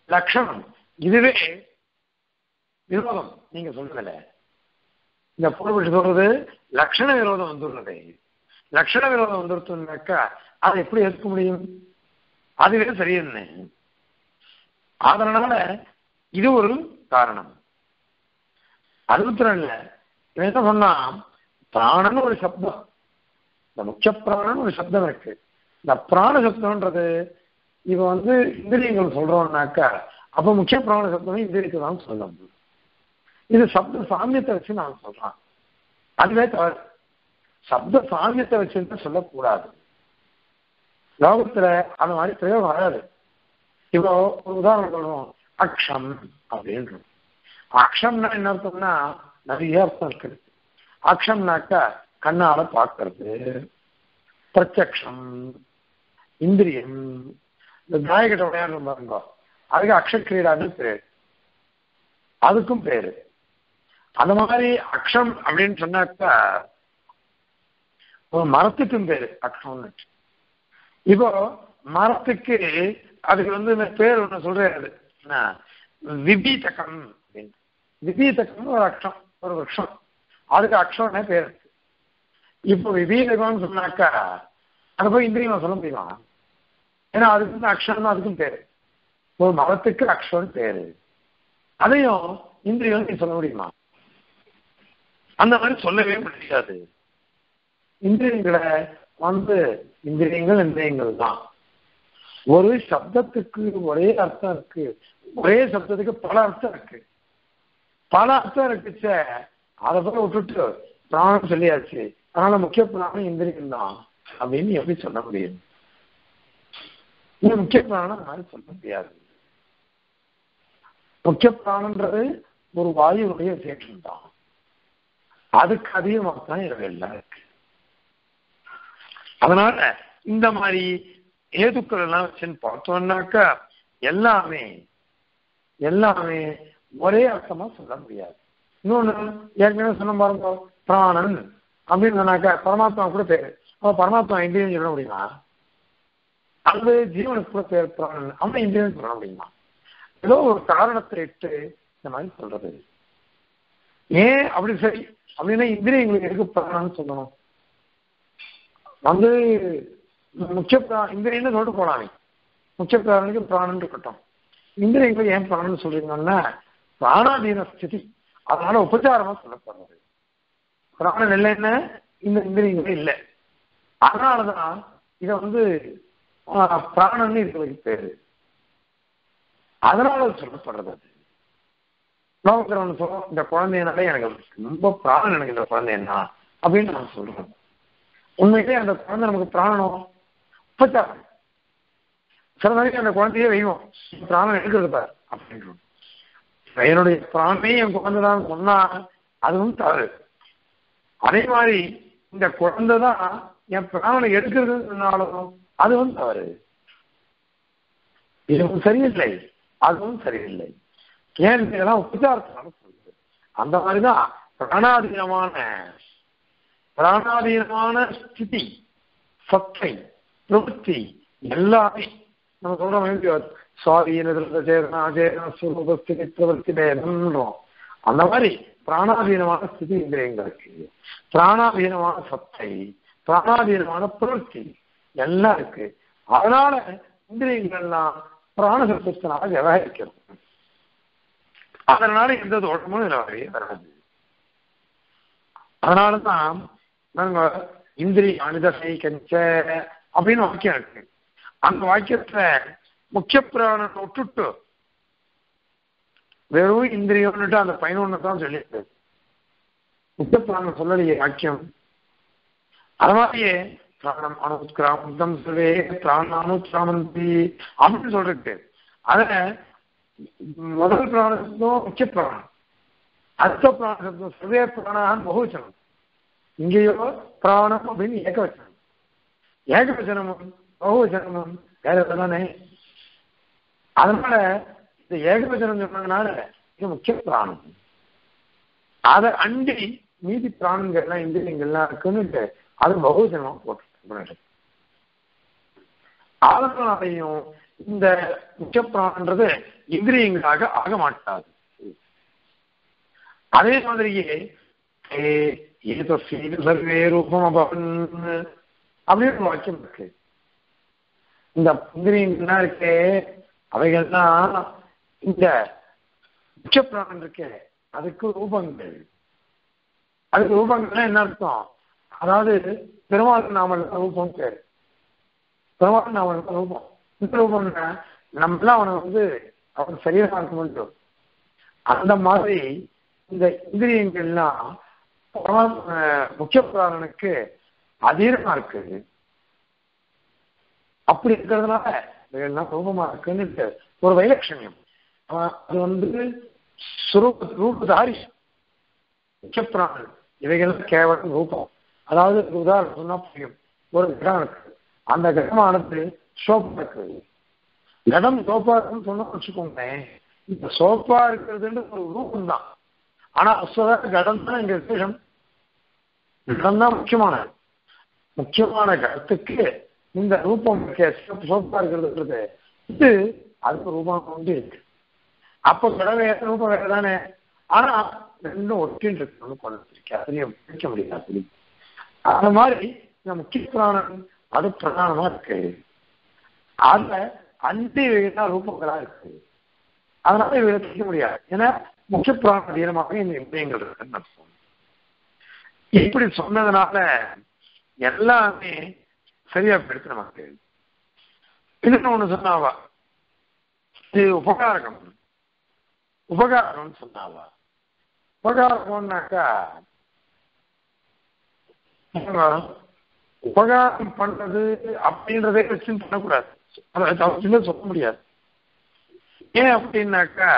லட்சணம் இதுவே விரோதம் நீங்க சொல்றதுல இந்த பூர்வபட்சி சொல்றது லட்சண விரோதம் வந்துள்ளது லட்சண விரோதம் வந்துருச்சுனாக்கா அதை எப்படி ஏற்க முடியும் அதுவே சரியில்லை அதனால இது ஒரு காரணம் அது மாத்திரம் இல்ல இவன் என்ன சொன்னா பிராணன் ஒரு சப்தம் இந்த முக்கிய பிராணன் ஒரு சப்தம் இருக்கு இந்த பிராண சப்தம்ன்றது இவ வந்து இந்திரியங்கள் சொல்றோம்னாக்கா அப்ப முக்கிய பிராண சப்தம் இந்திரியத்தை தான் சொல்லணும் இது சப்த சாமியத்தை வச்சு நான் சொல்றேன் அதுவே தவறு சப்த சாமியத்தை வச்சுட்டு சொல்லக்கூடாது லோகத்துல அந்த மாதிரி பிரயோகம் வராது இப்போ ஒரு உதாரணம் சொல்றோம் அக்ஷம் அப்படின்றோம் அக்ஷம்னா என்ன அர்த்தம்னா நிறைய அர்த்தம் இருக்குது அக்ஷம்னாக்கா கண்ணால பார்க்கறது பிரத்யக்ஷம் இந்திரியம் இந்த தாயகட்ட விளையாடுற பாருங்க அதுக்கு அக்ஷக்கிரீடான்னு பேரு அதுக்கும் பேரு அந்த மாதிரி அக்ஷம் அப்படின்னு சொன்னாக்கா ஒரு மரத்துக்கும் பேரு அக்ஷம்னு இப்போ மரத்துக்கு அதுக்கு வந்து இந்த பேர் ஒண்ணு சொல்றாரு விபீதகம் அப்படின்னு விபீதகம் ஒரு அக்ஷம் ஒரு விரக்ஷம் அதுக்கு அக்ஷம்னே பேர் இருக்கு இப்போ விபீதகம்னு சொன்னாக்கா அதை போய் இந்திரியமா சொல்ல முடியுமா ஏன்னா அதுக்கு வந்து அக்ஷரம் அதுக்கும் பேரு ஒரு மரத்துக்கு அக்ஷரம் பேரு அதையும் இந்திரியம் நீ சொல்ல முடியுமா அந்த மாதிரி சொல்லவே முடியாது இந்திரியங்களை வந்து இந்திரியங்கள் இந்திரியங்கள் தான் ஒரு சப்தத்துக்கு ஒரே அர்த்தம் இருக்கு ஒரே சப்தத்துக்கு பல அர்த்தம் இருக்கு பல அர்த்தம் இருக்குச்ச அதை போய் விட்டுட்டு பிராணம் சொல்லியாச்சு அதனால முக்கிய பிராணம் இந்திரியம் தான் அப்படின்னு எப்படி சொல்ல முடியும் இது முக்கிய பிராணம் மாதிரி சொல்ல முடியாது முக்கிய பிராணன்றது ஒரு வாயுடைய விசேஷம் தான் அதுக்கு அதிகமாக தான் எல்லாம் இருக்கு அதனால இந்த மாதிரி ஏதுக்கள் எல்லாம் வச்சுன்னு பார்த்தோம்னாக்கா எல்லாமே எல்லாமே ஒரே அர்த்தமா சொல்ல முடியாது இன்னொன்னு ஏற்கனவே சொன்ன பாருங்க பிராணன் அப்படின்னு சொன்னாக்கா பரமாத்மா கூட பேரு அவன் பரமாத்மா இந்திரியன் சொல்ல முடியுமா அது ஜீவனுக்கு கூட பேர் பிராணன் அவன் இந்திரியன் சொல்ல முடியுமா ஏதோ ஒரு காரணத்தை இட்டு இந்த மாதிரி சொல்றது ஏன் அப்படி சரி அப்படின்னா இந்திரியங்களுக்கு எதுக்கு பிராணம்னு சொல்லணும் வந்து முக்கிய இந்திரியன்னு சொல்லிட்டு போனாங்க முக்கிய பிராணனுக்கு பிராணன் இருக்கட்டும் இந்திரியங்களுக்கு ஏன் பிராணன் சொல்றீங்கன்னா பிராணாதீன ஸ்திதி அதனால உபச்சாரமா சொல்லப்படுறது பிராணன் இல்லைன்னா இந்த இந்திரியங்களே இல்லை அதனாலதான் இதை வந்து பிராணன் இருக்கிறதுக்கு பேரு அதனால சொல்லப்படுறது அது லோகத்தில் சொல்றோம் இந்த குழந்தைனாலே எனக்கு ரொம்ப பிராணம் எனக்கு இந்த குழந்தை என்ன அப்படின்னு நான் சொல்றோம் உண்மையிலே அந்த குழந்தை நமக்கு பிராணம் உபச்சாரம் சில நாளைக்கு அந்த குழந்தையே வைவோம் பிராணம் எடுக்கிறது பார் அப்படின்றோம் என்னுடைய பிராணமே என் குழந்தை தான் சொன்னா அதுவும் தவறு அதே மாதிரி இந்த குழந்தை தான் என் பிராணனை எடுக்கிறதுனாலும் அதுவும் தவறு இதுவும் சரியில்லை அதுவும் சரியில்லை ஏன் இதெல்லாம் உபச்சாரத்தினால சொல்லுது அந்த மாதிரிதான் பிராணாதீனமான பிராணாதீனமான ஸ்திதி சத்தை பிரவൃத்தி எல்லாமே நம்ம சொல்றோம் சுவாதீன சேதனா சேதன ஸ்வரூபஸ்திதி பிரவൃத்தி பேதம்ன்றோம் அந்த மாதிரி பிராணாதீனமான ஸ்திதி இந்திரியங்களுக்கு பிராணாதீனமான சத்தை பிராணாதீனமான பிரவൃத்தி எல்லாம் இருக்கு அதனால இந்திரியங்கள்லாம் பிராண சத்தத்தினால விவகரிக்கிறோம் அதனால எந்த தோட்டமும் இதில் வரவே வராது அதனாலதான் நாங்க இந்திரி அனுதசை கஞ்ச அப்படின்னு வாக்கியம் இருக்கு அந்த வாக்கியத்துல முக்கிய பிராணத்தை விட்டுட்டு வெறும் இந்திரியம்னுட்டு அந்த பதினொன்னு தான் சொல்லியிருக்கு முக்கிய பிராணம் சொல்லலையே வாக்கியம் அது மாதிரியே பிராணம் அனுத்கிராமந்தம் சொல்லே பிராண அனுத்கிராமந்தி அப்படின்னு சொல்லிருக்கு அத முதல் பிராணத்தும் முக்கிய பிராணம் அடுத்த பிராணத்தும் சர்வே பிராணான் பகுவச்சனம் இங்கேயோ பிராணம் அப்படின்னு ஏகவச்சனம் ஏகவச்சனமும் பகுவச்சனமும் வேற தானே அதனால இந்த ஏகவச்சனம் சொன்னதுனால இது முக்கிய பிராணம் அதை அண்டி மீதி பிராணங்கள்லாம் இந்திரியங்கள்லாம் இருக்குன்னு அது பகுஜனமா போட்டு அதனாலையும் இந்த முக்கியப்பிராணன்றது இந்திரியங்களாக ஆக மாட்டாது அதே மாதிரியே ஏ ஏதோ சர்வே ரூபம் அபவன் அப்படின்னு வாக்கியம் இருக்கு இந்த இந்திரியங்கள்லாம் இருக்கே அவைகள்லாம் இந்த முக்கியப்பிராணம் இருக்கே அதுக்கு ரூபங்கள் அதுக்கு ரூபங்கள்னா என்ன அர்த்தம் அதாவது பெருமாள் நாமல் ரூபம் பேரு பெருமாள் நாமல் ரூபம் இந்த ரூபம்னா நம்மளாம் அவனை வந்து அவன் சரீரமா இருக்க முடியும் அந்த மாதிரி இந்த இந்திரியங்கள்லாம் முக்கிய பிராணனுக்கு அதீரமா இருக்குது அப்படி இருக்கிறதுனால இதெல்லாம் ரூபமா இருக்குன்னு ஒரு வைலட்சண்யம் அது வந்து சுரூப ரூபதாரி முக்கியப்பிராணன் இவைகள் கேவலம் ரூபம் அதாவது உதாரணம் சொன்னா புரியும் ஒரு கிரகம் இருக்கு அந்த கிரகமானது சோப்பா இருக்குது இடம் சோப்பா இருக்குன்னு சொன்னா வச்சுக்கோங்களேன் இந்த சோப்பா இருக்கிறதுன்ற ஒரு ரூபம் தான் ஆனா அஸ்வத கடம் தான் இங்க விசேஷம் கடம் தான் முக்கியமானது முக்கியமான கடத்துக்கு இந்த ரூபம் சோப்பா இருக்கிறது இது அதுக்கு ரூபம் வந்து இருக்கு அப்ப கடை வேற ரூபம் வேற தானே ஆனா ரெண்டும் ஒட்டின்னு இருக்கணும்னு கொண்டு அதுலயும் பிடிக்க முடியாது அந்த மாதிரி இந்த முக்கிய பிராணம் அது பிரதானமா இருக்கு அதுல அஞ்சு தான் ரூபங்களா இருக்கு அதனால இவரை பிடிக்க முடியாது ஏன்னா முக்கிய பிராண தீரமாக இந்த இந்திரியங்கள் இருக்குன்னு அர்த்தம் இப்படி சொன்னதுனால எல்லாமே சரியா போயிடுச்சு நமக்கு இன்னும் ஒண்ணு சொன்னாவா இது உபகாரகம் உபகாரம்னு சொன்னாவா உபகாரம்னாக்கா உபகாரம் பண்றது அப்படின்றதே வச்சு பண்ணக்கூடாது அதை அவசியமே சொல்ல முடியாது ஏன் அப்படின்னாக்கா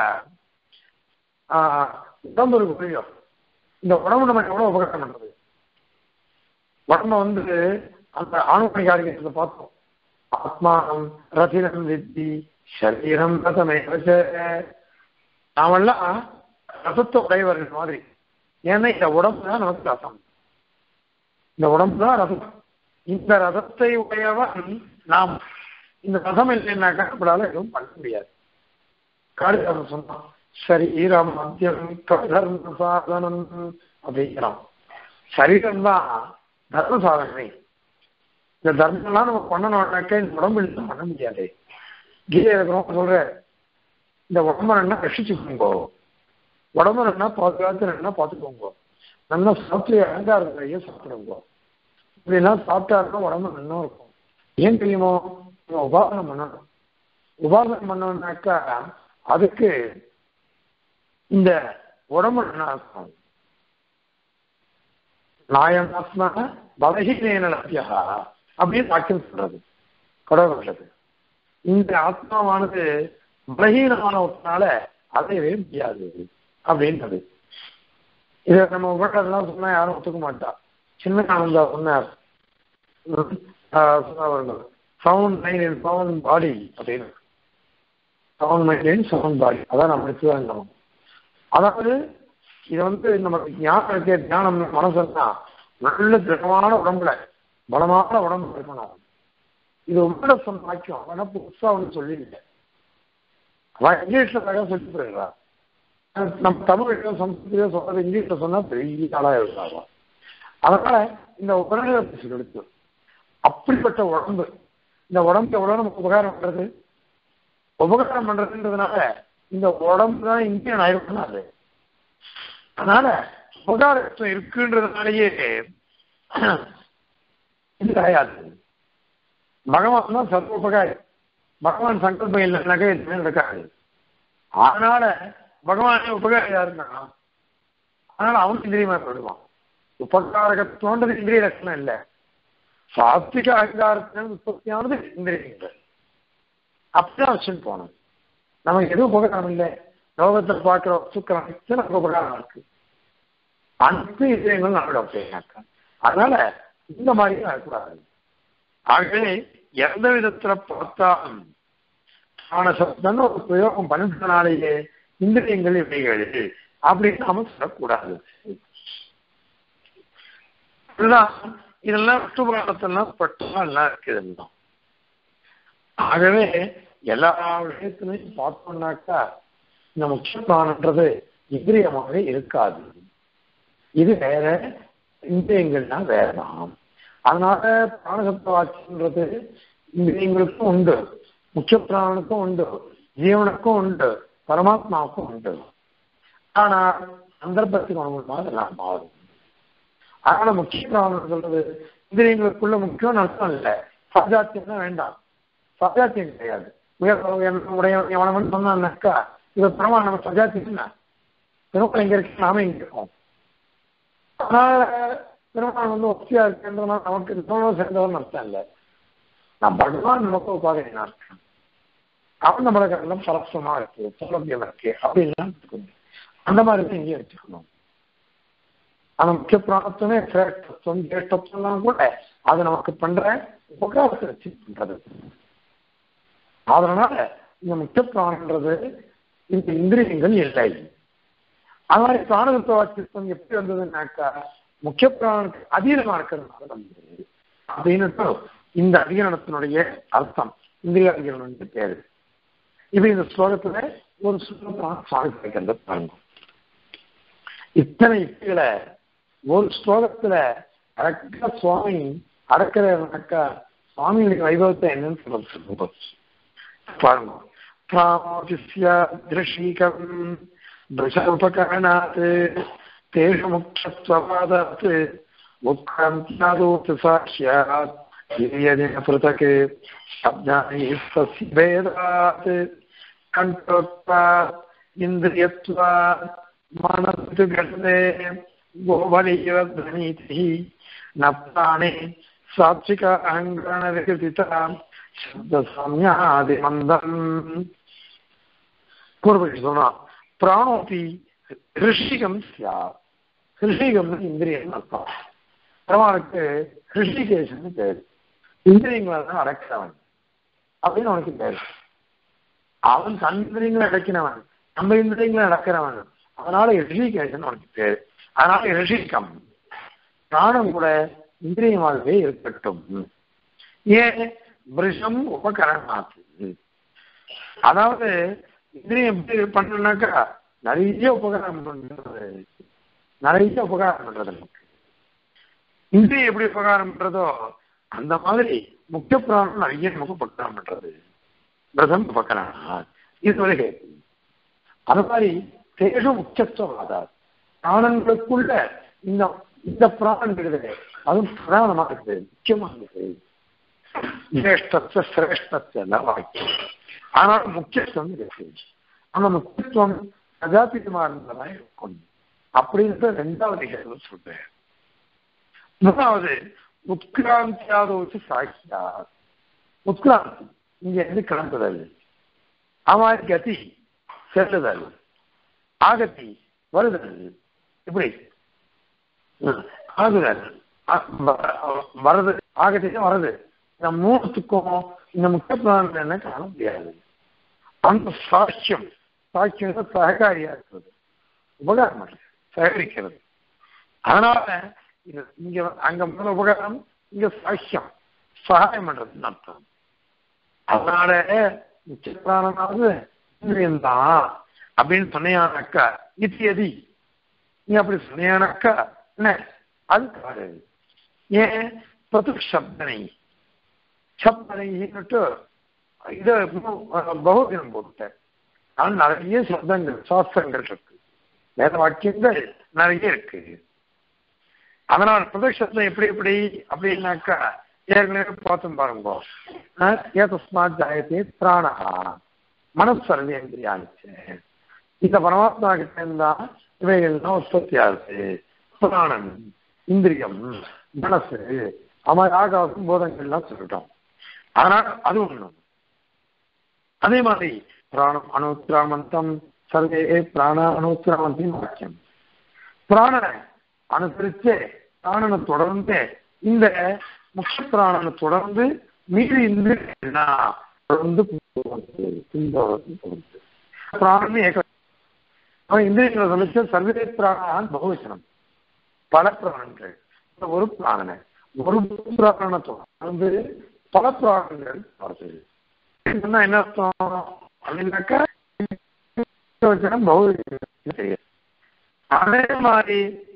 உடம்பு இருக்கு புரியும் இந்த உடம்பு நம்ம எவ்வளவு உபகாரம் பண்றது உடம்ப வந்து அந்த ஆணுமணி காரிகத்தை பார்த்தோம் ஆத்மானம் ரத்தினம் வித்தி சரீரம் ரதமே நாமெல்லாம் ரசத்தை உடையவர்கள் மாதிரி ஏன்னா இந்த உடம்பு தான் நமக்கு ரசம் இந்த உடம்பு தான் ரசம் இந்த ரசத்தை உடையவன் நாம் இந்த ரசம் இல்லைன்னாக்கா நம்மளால எதுவும் பண்ண முடியாது காளிதாசன் சொன்னான் சரீரம் மத்தியம் தர்ம சாதனம் அப்படிங்கிறான் சரீரம் தான் தர்ம சாதனை இந்த தர்மம்லாம் நம்ம பண்ணணும்னாக்க இந்த உடம்பு இல்லை பண்ண முடியாது கீதை இருக்கிறோம் சொல்ற இந்த உடம்ப நல்லா ரசிச்சுக்கோங்க உடம்பு நல்லா பாதுகாத்து நல்லா பார்த்துக்கோங்க நல்லா சாப்பிட்டு அலங்காரத்தையே சாப்பிடுங்க இப்படிலாம் சாப்பிட்டாருன்னா உடம்பு நல்லா இருக்கும் ஏன் தெரியுமோ உபாசனம் பண்ணணும் உபாசனம் பண்ணோம்னாக்கா அதுக்கு இந்த உடம்பு நல்லா இருக்கும் நாயனாத்மா பலகீன லட்சியா அப்படின்னு வாக்கியம் சொல்றது கடவுள் இந்த ஆத்மாவானது பலகீனமானவற்றால அடையவே முடியாது அப்படின்றது இதை நம்ம உபகரணம் சொன்னா யாரும் ஒத்துக்க மாட்டா சின்ன ஆனந்தா சொன்னார் sound mind in sound body அப்படின்னு sound mind in sound body அதான் நம்ம எடுத்துதான் அதாவது இது வந்து நமக்கு ஞானம் இருக்க தியானம் மனசுன்னா நல்ல திடமான உடம்புல பலமான உடம்பு இருக்கணும் இது உங்களோட சொன்ன வாக்கியம் ஆனா புதுசா ஒன்று சொல்லியில்லை அவன் இங்கிலீஷ்ல தகவல் சொல்லிட்டு போயிருக்கா நம்ம தமிழ் சம்ஸ்கிருதியோ சொல்றது இங்கிலீஷ்ல சொன்னா பெரிய ஆளா இருக்காங்க அதனால இந்த உபநிடத்தை சொல்லி அப்படிப்பட்ட உடம்பு இந்த உடம்பு எவ்வளவு நமக்கு உபகாரம் பண்றது உபகாரம் பண்றதுன்றதுனால இந்த உடம்பு தான் இந்தியன் ஆயிருக்கணும் அது அதனால உபகாரத்துவம் இருக்குன்றதுனாலயே இது கிடையாது பகவான் தான் சர்வ உபகாரி பகவான் சங்கல்பம் இல்லைனாக்கா எதுவுமே நடக்காது அதனால பகவானே உபகாரியா இருந்தான் அதனால அவன் இந்திரியமா போயிடுவான் உபகாரகத்துவன்றது இந்திரிய லட்சணம் இல்லை சாத்விக அகங்காரத்தின் உற்பத்தியானது இந்திரியங்கள் அப்படிதான் வச்சுன்னு போனோம் நமக்கு எதுவும் உபகாரம் இல்லை லோகத்தில் பார்க்கிற வஸ்துக்கள் அனைத்து நமக்கு உபகாரம் இருக்கு அனைத்து இந்திரியங்களும் நம்மளோட அப்படின்னாக்கா அதனால இந்த மாதிரி இருக்கக்கூடாது ஆகவே எந்த விதத்துல பார்த்தாலும் சப்தம்னு ஒரு பிரயோகம் பண்ணிட்டனாலேயே இந்திரியங்கள் இவைகள் அப்படின்னு நாம சொல்லக்கூடாது இதெல்லாம் விஷ்ணுபுராணத்தெல்லாம் பட்டுலாம் எல்லாம் இருக்குது எல்லாம் ஆகவே எல்லா விஷயத்திலையும் பார்த்தோம்னாக்கா இந்த முக்கிய பிராணன்றது இந்திரியமாக இருக்காது இது வேற இந்திரியங்கள்னா வேறதான் அதனால பிராணசப்த வாக்கியன்றது இந்திரியங்களுக்கும் உண்டு முக்கிய பிராணனுக்கும் உண்டு ஜீவனுக்கும் உண்டு பரமாத்மாவுக்கும் உண்டு ஆனா சந்தர்ப்பத்துக்கு அனுகூலமாக எல்லாம் மாறும் அதனால முக்கிய பிராணம் சொல்றது இந்திரியங்களுக்குள்ள முக்கியம் அர்த்தம் இல்லை சஜாத்தியம் தான் வேண்டாம் சஜாத்தியம் கிடையாது உடைய எவனவன் சொன்னான்னாக்கா இது பிரமாணம் நம்ம சஜாத்தியம் என்ன பெருமாள் எங்க இருக்கு நாம எங்க இருக்கோம் அதனால பெருமாள் வந்து ஒத்தியா இருக்குன்றதுனால நமக்கு இருக்கணும் சேர்ந்தவன் அர்த்தம் இல்லை நான் பகவான் நமக்கு உபாதையா இருக்கேன் அவன் நம்மளுக்கு எல்லாம் பரஸ்பரமா இருக்கு சௌலபியம் இருக்கு அப்படின்லாம் இருக்கணும் அந்த மாதிரி தான் இங்கேயும் வச்சுக்கணும் அந்த முக்கிய பிராணத்துவமே சிரேஷ்டத்துவம் ஜேஷ்டத்துவம்லாம் கூட அது நமக்கு பண்ற உபகாரத்தை வச்சு பண்றது அதனால இந்த முக்கிய பிராணன்றது இந்த இந்திரியங்கள் இல்லை அது மாதிரி பிராணதத்துவ வாக்கியம் எப்படி வந்ததுன்னாக்கா முக்கிய பிராணனுக்கு அதீனமா இருக்கிறதுனால வந்தது அப்படின்னுட்டு இந்த அதிகரணத்தினுடைய அர்த்தம் இந்திரிய அதிகரணம் பேரு இது இந்த ஸ்லோகத்துல ஒரு ஸ்லோகத்தான் சுவாமி கிடைக்கிறது பாருங்க இத்தனை யுக்திகளை ஒரு ஸ்லோகத்துல கரெக்டா சுவாமி அடக்கிறனாக்கா சுவாமிகளுக்கு வைபவத்தை என்னன்னு சொல்ல சொல்லுங்க பாருங்க பிராமோதிஸ்ய திருஷீகம் दृशोपकरणात् तेषु मुख्यत्ववादात् उत्क्रान्त्यादोत् साक्ष्यात् गिर्यदिन पृथक् शब्दानैः तस्य भेदात् कण्ठोत्वात् इन्द्रियत्वात् मनसि घटते गोबलीयध्वनीतिः न प्राणे सात्विक अहङ्करणविकसिता शब्दसाम्यादिमन्दम् पूर्वपक्षि சொன்னான் பிராணோபி ஹிருஷிகம் சியா ஹிருஷிகம் இந்திரியம் அர்த்தம் பெருமாளுக்கு ஹிருஷிகேஷன் பேரு இந்திரியங்களை தான் அடக்கிறவன் அப்படின்னு அவனுக்கு பேரு அவன் தன் இந்திரியங்களை அடக்கினவன் நம்ம இந்திரியங்களை அடக்கிறவன் அதனால ரிஷிகேஷன் அவனுக்கு பேரு அதனால ரிஷிகம் பிராணம் கூட இந்திரியமாகவே இருக்கட்டும் ஏன் விஷம் உபகரணமாக்கு அதாவது இந்திரியம் எப்படி பண்ணணும்னாக்கா நிறைய உபகாரம் பண்றது நிறைய உபகாரம் பண்றது நமக்கு இந்திரியம் எப்படி உபகாரம் பண்றதோ அந்த மாதிரி முக்கிய பிராணம் நிறைய நமக்கு உபகாரம் பண்றது பிரதம் உபகரணம் இது ஒரு கேள்வி அது மாதிரி தேஷ முக்கியத்துவம் ஆதார் பிராணங்களுக்குள்ள இந்த இந்த பிராணம் இருக்குது அதுவும் பிரதானமா இருக்குது முக்கியமா இருக்குது சிரேஷ்டத்துவ சிரேஷ்டத்துவ எல்லாம் வாக்கியம் ஆனால் முக்கியத்துவம் இருக்கு அந்த முக்கியத்துவம் பிரஜாபிதமா இருந்ததா இருக்கும் அப்படின்ற ரெண்டாவது கேள்வி சொல்றேன் மூணாவது உத்கிராந்தியாதோச்சு சாட்சியா உத்கிராந்தி இங்க இருந்து கிளம்புதல் அமாரி கதி செல்லுதல் ஆகத்தி வருதல் இப்படி ஆகுதல் வருது ஆகத்தி வருது இந்த மூணுத்துக்கும் இந்த முக்கிய பிராணம் என்ன காண முடியாது அந்த சாட்சியம் சாட்சியம் சககாரியா இருக்கிறது உபகாரம் பண்றது சககரிக்கிறது அதனால இது இங்க அங்க முதல்ல உபகாரம் இங்க சாட்சியம் சகாயம் பண்றதுன்னு அர்த்தம் அதனால முக்கிய பிராணமாவது இந்திரியம்தான் அப்படின்னு சொன்னியானாக்கா இத்தியதி நீ அப்படி சொன்னியானாக்கா என்ன அது காடு ஏன் பிரது சப்தனை சப்தனைன்னுட்டு இது பகுதினம் போட்டேன் ஆனால் நிறைய சப்தங்கள் சாஸ்திரங்கள் இருக்கு வேத வாக்கியங்கள் நிறைய இருக்கு அதனால் பிரதட்சத்துல எப்படி எப்படி அப்படின்னாக்கா ஏற்கனவே பார்த்தோம் பாருங்க ஏதஸ்மாத் ஜாயத்தே பிராணஹா மனசர்வேந்திரியாச்சு இந்த பரமாத்மா கிட்ட இருந்தா இவைகள்லாம் உற்பத்தி ஆகுது பிராணன் இந்திரியம் மனசு அமர் ஆகாசம் போதங்கள்லாம் சொல்லிட்டோம் அதனால் அது ஒண்ணு அதே மாதிரி பிராணம் அனுத்திராமந்தம் சர்வே பிராண அனுத்திராமந்தின் வாக்கியம் பிராணனை அனுசரிச்சு பிராணனை தொடர்ந்து இந்த முக்கிய பிராணனை தொடர்ந்து மீதி இந்திரியன்னா தொடர்ந்து பிராணம் ஏக அவன் இந்திரியங்களை சொல்லிச்சு சர்வே பிராணான் பகுவச்சனம் பல பிராணங்கள் ஒரு பிராணனை ஒரு பிராணனை தொடர்ந்து பல பிராணங்கள் வருது சொன்னா என்ன அர்த்தம் அப்படின்னாக்கா வச்சனம் பௌதிக அதே மாதிரி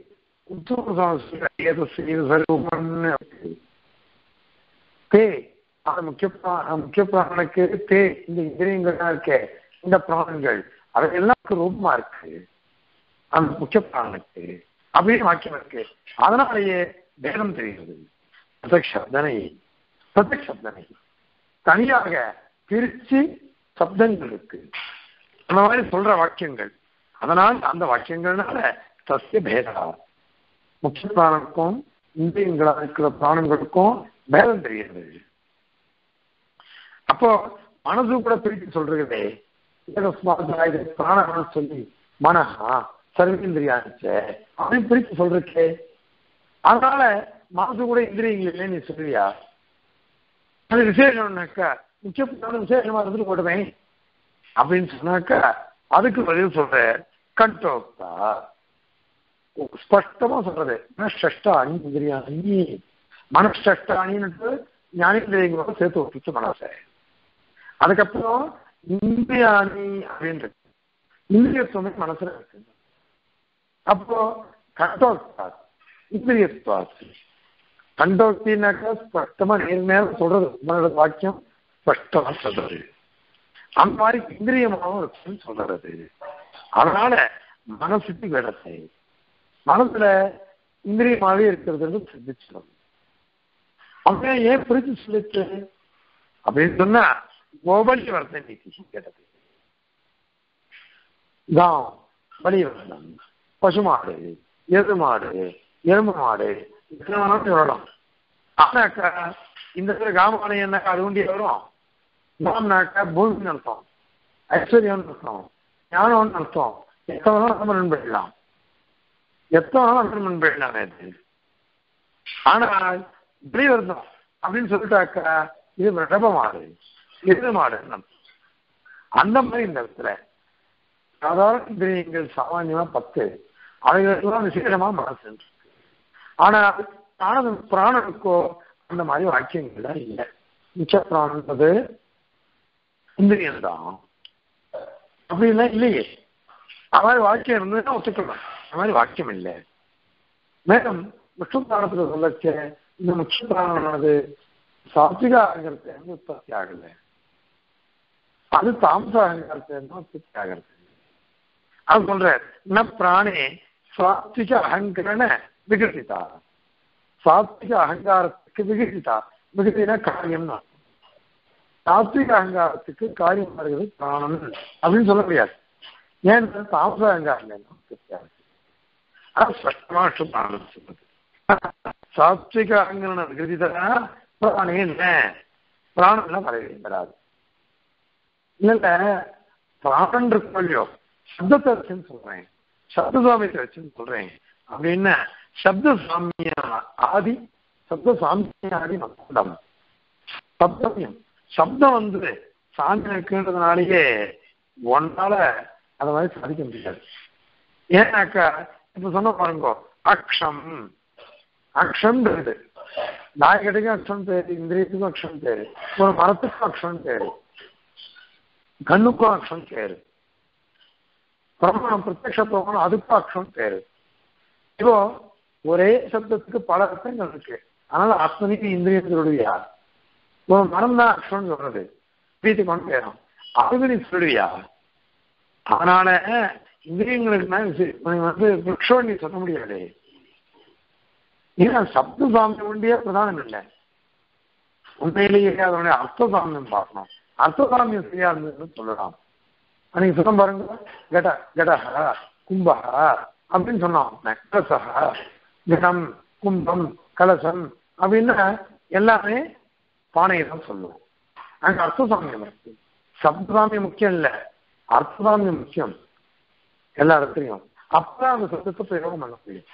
தே அது முக்கிய முக்கிய பிராணனுக்கு தே இந்த இந்திரியங்கள்லாம் இருக்கே இந்த பிராணங்கள் அவையெல்லாம் ரூபமா இருக்கு அந்த முக்கிய பிராணனுக்கு அப்படின்னு வாக்கியம் இருக்கு அதனாலேயே பேதம் தெரிகிறது பிரதக்ஷப்தனை பிரதக்ஷப்தனை தனியாக பிரிச்சு சப்தங்கள் இருக்கு அந்த மாதிரி சொல்ற வாக்கியங்கள் அதனால் அந்த வாக்கியங்கள்னால சசிய பேதா முக்கிய பிராணனுக்கும் இந்திரியங்களா இருக்கிற பிராணங்களுக்கும் பேதம் தெரிகிறது அப்போ மனசு கூட பிரித்து சொல்றதே இது பிராணம் சொல்லி மனஹா சர்வேந்திரியாச்ச அப்படின்னு பிரித்து சொல்றக்கே அதனால மனசு கூட இந்திரியங்கள் இல்லை நீ சொல்றியா அது விசேஷம்னாக்கா முக்கிய விசேஷமா இருந்துட்டு போட்டுவேன் அப்படின்னு சொன்னாக்கா அதுக்கு பதில் சொல்ற கண்டோக்தா ஸ்பஷ்டமா சொல்றது மனஷ்டாணி இந்திரியாணி மனஷ்டாணின்னு ஞானேந்திரியங்களோட சேர்த்து ஒப்பிச்சு மனசை அதுக்கப்புறம் இந்திரியாணி அப்படின்றது இந்திரியத்துவமே மனசுல இருக்கு அப்போ கண்டோக்தா இந்திரியத்துவாசி கண்டோக்தினாக்கா ஸ்பஷ்டமா நேர் நேரம் சொல்றது உங்களோட வாக்கியம் ஸ்பஷ்டமா சொல்றது அந்த மாதிரி இந்திரியமாகவும் இருக்குன்னு சொல்றது அதனால மனசுக்கு விடத்தை மனசுல இந்திரியமாவே இருக்கிறது சிந்திச்சிடும் அவன் ஏன் பிரிச்சு சொல்லிச்சு அப்படின்னு சொன்னா கோபலி வர்த்தன் நீதி கேட்டது தான் வலிவர்த்தம் பசுமாடு எரு மாடு எருமை மாடு எத்தனை வேணாலும் சொல்லலாம் ஆனாக்கா இந்த இடத்துல காமானை என்னக்கா அது உண்டிய வரும் நாம்னாக்கா பூமின்னு அர்த்தம் ஐஸ்வர்யம்னு அர்த்தம் ஞானம்னு அர்த்தம் எத்தனை வேணாலும் அனுமன் பண்ணிடலாம் எத்தனை வேணாலும் அனுமன் பண்ணிடலாம் இது ஆனால் வெளிவருத்தம் அப்படின்னு சொல்லிட்டாக்கா இது ரிடப மாடு எரு மாடு அந்த மாதிரி இந்த இடத்துல சாதாரண இந்திரியங்கள் சாமான்யமா பத்து அவைகளுக்கெல்லாம் விசேஷமா மனசு இருக்கு ஆனா பிராண பிராணனுக்கோ அந்த மாதிரி வாக்கியங்கள்லாம் இல்லை மிச்ச பிராணன்றது இந்திரியம் தான் அப்படிலாம் இல்லையே அது மாதிரி வாக்கியம் இருந்ததுன்னா ஒத்துக்கலாம் அது மாதிரி வாக்கியம் இல்லை மேலும் விஷ்ணு பிராணத்துல சொல்லச்ச இந்த முக்கிய பிராணமானது சாத்விக அகங்காரத்தை உற்பத்தி ஆகல அது தாமச அகங்காரத்தை உற்பத்தி ஆகிறது அது சொல்ற ந பிராணே சாத்விக அகங்கரண விகசிதா சாத்விக அகங்காரத்துக்கு விகசிதா விகசினா காரியம்னா சாத்விக அகங்காரத்துக்கு காரியம் வருகிறது பிராணம் அப்படின்னு சொல்ல முடியாது ஏன்னா தாமச அகங்காரம் அது ஸ்பஷ்டமா பிராணம் சொல்றது சாத்விக அகங்கரண விகசிதா பிராணே என்ன பிராணம் வரவே வராது இல்ல பிராணன் இருக்கும் இல்லையோ சப்தத்தை வச்சுன்னு சொல்றேன் சப்த சாமியத்தை வச்சுன்னு சொல்றேன் அப்படின்னா சப்த சாமிய ஆதி சப்த சாமிய ஆதி மத்தம் சப்தமியம் சப்தம் வந்து சாமி இருக்குன்றதுனாலேயே ஒன்னால அதை மாதிரி சாதிக்க முடியாது ஏன்னாக்கா இப்ப சொன்ன பாருங்க அக்ஷம் அக்ஷம்ன்றது நாயகட்டுக்கும் அக்ஷம் பேரு இந்திரியத்துக்கும் அக்ஷம் பேரு ஒரு மரத்துக்கும் அக்ஷம் பேரு கண்ணுக்கும் அக்ஷம் பேரு பிரமாணம் பிரத்யக்ஷ பிரமாணம் அதுக்கும் அக்ஷம் பேரு இப்போ ஒரே சப்தத்துக்கு பல அர்த்தங்கள் இருக்கு அதனால அத்தனைக்கு இந்திரியத்தினுடைய ஒரு மரம் தான் அக்ஷம் சொல்றது பிரீத்தி கொண்டு போயிடும் அதுக்கு நீ சொல்லுவியா அதனால இந்திரியங்களுக்கு நீ வந்து விரக்ஷம் நீ சொல்ல முடியாது ஏன்னா சப்த சாமியம் உண்டிய பிரதானம் இல்லை உண்மையிலேயே அதனுடைய அர்த்த சாமியம் பார்க்கணும் அர்த்த சாமியம் சரியா இருந்ததுன்னு சொல்லலாம் நீங்க சொல்ல பாருங்க கட கடஹ கும்பஹ அப்படின்னு சொன்னோம் கலசஹ கடம் கும்பம் கலசம் அப்படின்னா எல்லாமே பானையை தான் சொல்லுவோம் அங்க அர்த்தசாமியம் இருக்கு சப்தசாமியம் முக்கியம் இல்லை அர்த்தசாமியம் முக்கியம் எல்லா இடத்துலையும் அப்பதான் அந்த சப்தத்தை பிரயோகம் பண்ண முடியும்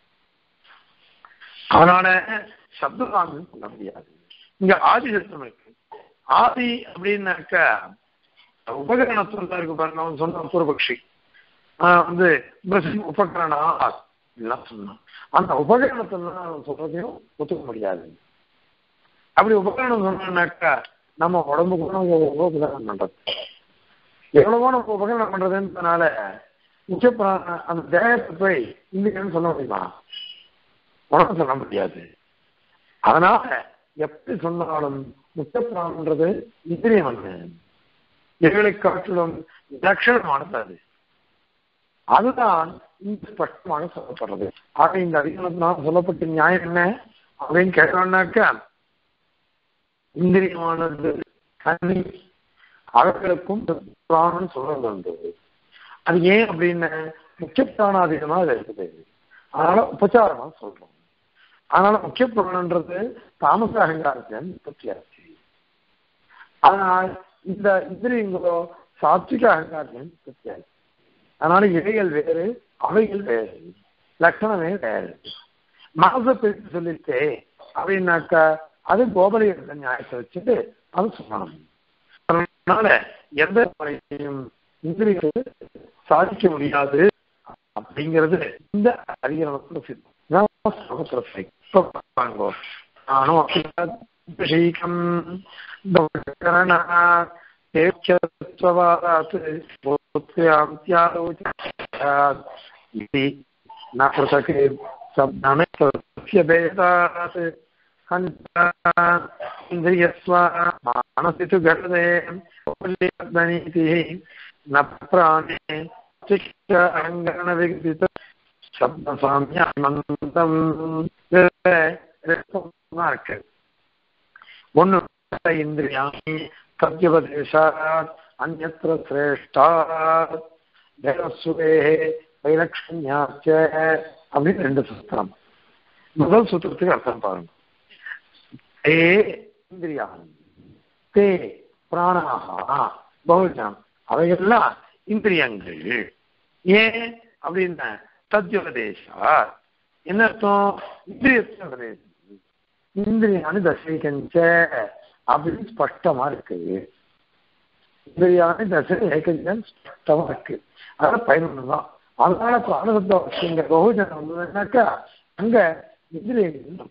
அதனால சப்தசாமியம் சொல்ல முடியாது இங்க ஆதி சப்தம் இருக்கு ஆதி அப்படின்னாக்க உபகரணத்துல இருக்கு பாருங்க அவன் சொன்ன பூர்வபக்ஷி வந்து உபகரணா எல்லாம் சொன்னான் அந்த உபகரணத்துல அவன் சொல்றதையும் ஒத்துக்க முடியாது அப்படி உபகரணம் சொன்னாக்கா நம்ம உடம்புக்கு நம்ம உபகரணம் பண்றது எவ்வளவோ நம்ம உபகரணம் பண்றதுன்றதுனால முக்கிய பிராண- அந்த தேகத்தை போய் இந்திரியன்னு சொல்ல முடியுமா உடம்பு சொல்ல முடியாது அதனால எப்படி சொன்னாலும் முக்கிய பிராணன்றது இந்திரியம் அல்ல இவைகளை காட்டிலும் லட்சணமானது அது அதுதான் இந்த ஸ்பஷ்டமாக சொல்லப்படுறது ஆக இந்த அதிகாரத்தினால் சொல்லப்பட்ட நியாயம் என்ன அப்படின்னு கேட்டோம்னாக்க இந்திரியமானது கண்ணி அவர்களுக்கும் பிராணம் சொல்றது உண்டு அது ஏன் அப்படின்னு முக்கிய பிராணாதீனமா அது இருக்குது அதனால உபச்சாரமா சொல்றோம் அதனால முக்கிய பிராணன்றது தாமச அகங்காரத்தின் உற்பத்தியாச்சு ஆனால் இந்த இந்திரியங்களோ சாத்விக அகங்காரத்தின் உற்பத்தியாச்சு அதனால இவைகள் வேறு அவைகள் வேறு லட்சணமே வேறு மனசை பிரித்து சொல்லிட்டு அப்படின்னாக்கா அது கோபலியோட நியாயத்தை வச்சுட்டு அது சொல்லணும் அதனால எந்த முறையையும் இந்திரியத்தை சாதிக்க முடியாது அப்படிங்கிறது இந்த அதிகாரத்துல சித்தம் இதான் ஸ்லோகத்துல சரி. இப்ப பாருங்க. நானும் அபிஷேகம் தேச்சத்வவாதாத் போத்யாந்த்யாலோச்யாத் इति न पृथक् शब्दस्य भेदात् हन्ता इन्द्रियस्वा मानसि तु घटते कौल्यनीतिः न प्राणे चित्त अङ्गणविकसित शब्दसाम्यानन्तम् இருக்கு ஒன்று இந்திரியாணி சத்யபதேசாத் அந்நத்திர சிரேஷ்டாத் தேவசுவே வைலக்ஷண்யாச்ச அப்படின்னு ரெண்டு சூத்திரம் முதல் சூத்திரத்துக்கு அர்த்தம் பாருங்க தே இந்திரியாணி தே பிராணாகா பகுஜனம் அவைகள்லாம் இந்திரியங்கள் ஏன் அப்படின்னா தத்யோபதேசா என்ன அர்த்தம் இந்திரியத்தின் உபதேசம் இந்திரியானு தசைகஞ்ச அப்படின்னு ஸ்பஷ்டமா இருக்கு இந்திரியானு தசை ஏகஞ்சன் ஸ்பஷ்டமா இருக்கு அதெல்லாம் பயனுள்ளது தான் அதனால பிராணசப்த வாக்கியங்க பகுஜனம் வந்ததுனாக்கா அங்க இந்திரியங்கள்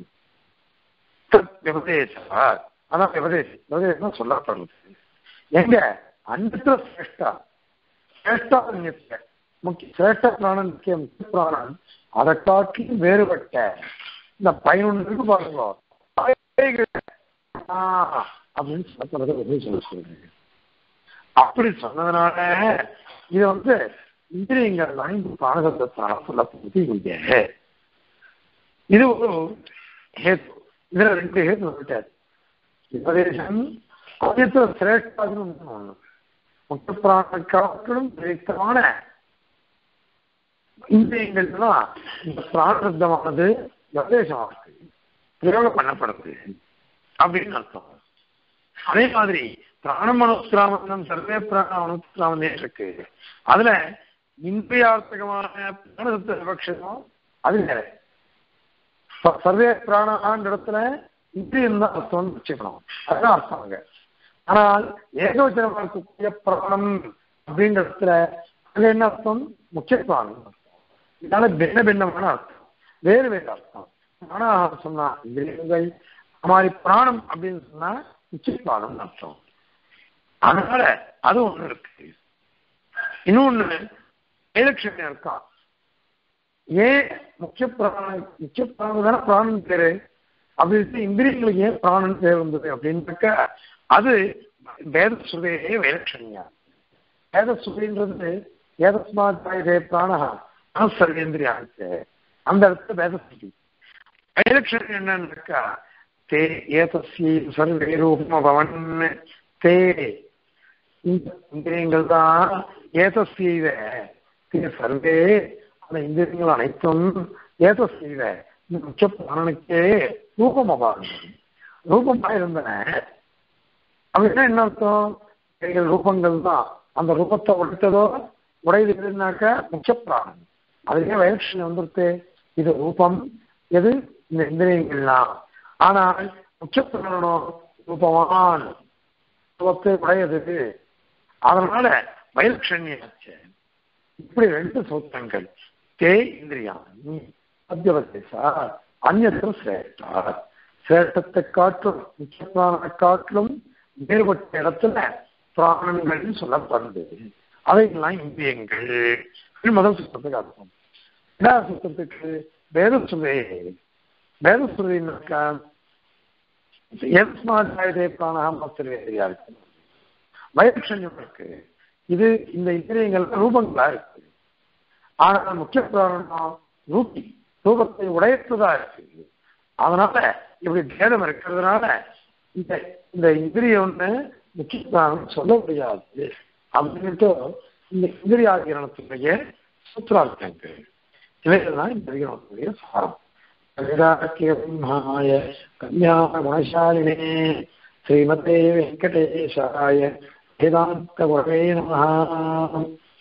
விபதேசா அதான் விபதேசம் விபதேசம் சொல்லப்படுறது எங்க அன்னத்துல சிரேஷ்டா சிரேஷ்டா அந்நியத்துல முக்கிய சிரேஷ்ட பிராணன் முக்கிய முக்கிய பிராணன் அதை காட்டிலும் வேறுபட்ட இந்த பயனுள்ள இருக்கு பாருங்க அவைகள், ஆ, அப்படின்னு சொல்லப்படுறது வந்து சொல்ல சொல்றேன் அப்படி சொன்னதுனால இது வந்து இந்திரியங்கள் ஐந்து பிராணசப்தத்தினால சொல்லப்படுது இங்க இது ஒரு ஹேத்து இதுல ரெண்டு ஹேத்து விட்டாரு உபதேசம் கொஞ்சத்துல சிரேஷ்டாதுன்னு ஒண்ணு முக்கிய பிராண காட்டிலும் விரித்தமான இந்திரியங்கள்லாம் இந்த பிராணசப்தமானது உபதேசமானது பிரயோகம் பண்ணப்படுது அப்படின்னு அர்த்தம் அதே மாதிரி பிராணமனுஸ்கிராமம் சர்வே பிராண அனுஸ்கிராமம் இருக்கு அதுல இந்திரியார்த்தகமான பிராணசப்த விபக்ஷம் அது வேற ச- சர்வே பிராணான்ற இடத்துல இந்திரியம் தான் அர்த்தம்னு வச்சுக்கணும் அதுதான் அர்த்தம் அங்க ஆனால் ஏகவச்சனமா இருக்கக்கூடிய பிராணம் அப்படின்ற இடத்துல அங்க என்ன அர்த்தம் முக்கிய பிராணம் அர்த்தம். இதனால பின்ன பின்னமான அர்த்தம் வேறு வேறு அர்த்தம் ஆனா சொன்னா இந்திரியங்கள் அது மாதிரி பிராணம் அப்படின்னு சொன்னா முக்கிய பிராணம் அர்த்தம் அதனால அது ஒண்ணு இருக்கு இன்னொன்னு எலக்ஷன் இருக்கா ஏன் முக்கிய பிராணம் முக்கிய பிராணம் தானே பிராணன் பேரு அப்படின்னு இந்திரியங்களுக்கு ஏன் பிராணன் பேர் வந்தது அப்படின்னாக்க அது வேத சுதையே வைலட்சணியா வேத சுதைன்றது ஏதஸ்மாத்யே பிராணஹா சர்வேந்திரியா அந்த இடத்துல வேத சுதி வைலட்சணம் என்னன்னாக்கா தே ஏதஸ்யை சர்வே ரூபமபவன் தே இந்த இந்திரியங்கள் தான் ஏதஸ்யைவ தே சர்வே அந்த இந்திரியங்கள் அனைத்தும் ஏதஸ்யைவ இந்த முக்கிய பிராணனுக்கே ரூபமபாவம் ரூபமா இருந்தன அப்படின்னா என்ன அர்த்தம் இவைகள் ரூபங்கள் தான் அந்த ரூபத்தை உடைத்ததோ உடையது எதுனாக்க முக்கிய பிராணம் அதுலயே வயலட்சணம் வந்துருத்து இது ரூபம் எது இந்த இந்திரியங்கள்லாம் ஆனால் முக்கிய பிராணனோ ரூபவான் ரூபத்தை உடையது அதனால வயலட்சணியாச்சு இப்படி ரெண்டு சூத்திரங்கள் தே இந்திரியாணி மத்தியவதேசா அந்நத்திர சிரேஷ்டா சிரேஷ்டத்தை காட்டிலும் முக்கியமான காட்டிலும் வேறுபட்ட இடத்துல பிராணங்கள் சொல்லப்படுது அவைகள்லாம் இந்திரியங்கள் முதல் சுத்தத்துக்கு அர்த்தம் இரண்டாவது சுத்தத்துக்கு வேத சுதை வேத சுதைன்னாக்கா எஸ்மாதாயதே பிராணாமஸ்திரியா இருக்கு வைரக்ஷண்யம் இருக்கு இது இந்த இந்திரியங்கள் ரூபங்களா இருக்கு ஆனால் முக்கிய பிராணம் ரூபி ரூபத்தை உடையற்றதா இருக்கு அதனால இப்படி பேதம் இருக்கிறதுனால இந்த இந்த இந்திரியம் ஒண்ணு முக்கிய பிராணம் சொல்ல முடியாது அப்படின்ட்டு இந்த இந்திரியாகிரணத்துடைய சூத்திரார்த்தங்கள் இவைகள்தான் இந்த அதிகரணத்துடைய சாரம் கவிதாக்கியசிம்ஹாய கல்யாண குணசாலினே ஸ்ரீமதே வெங்கடேஷாய வேதாந்த குரவே நம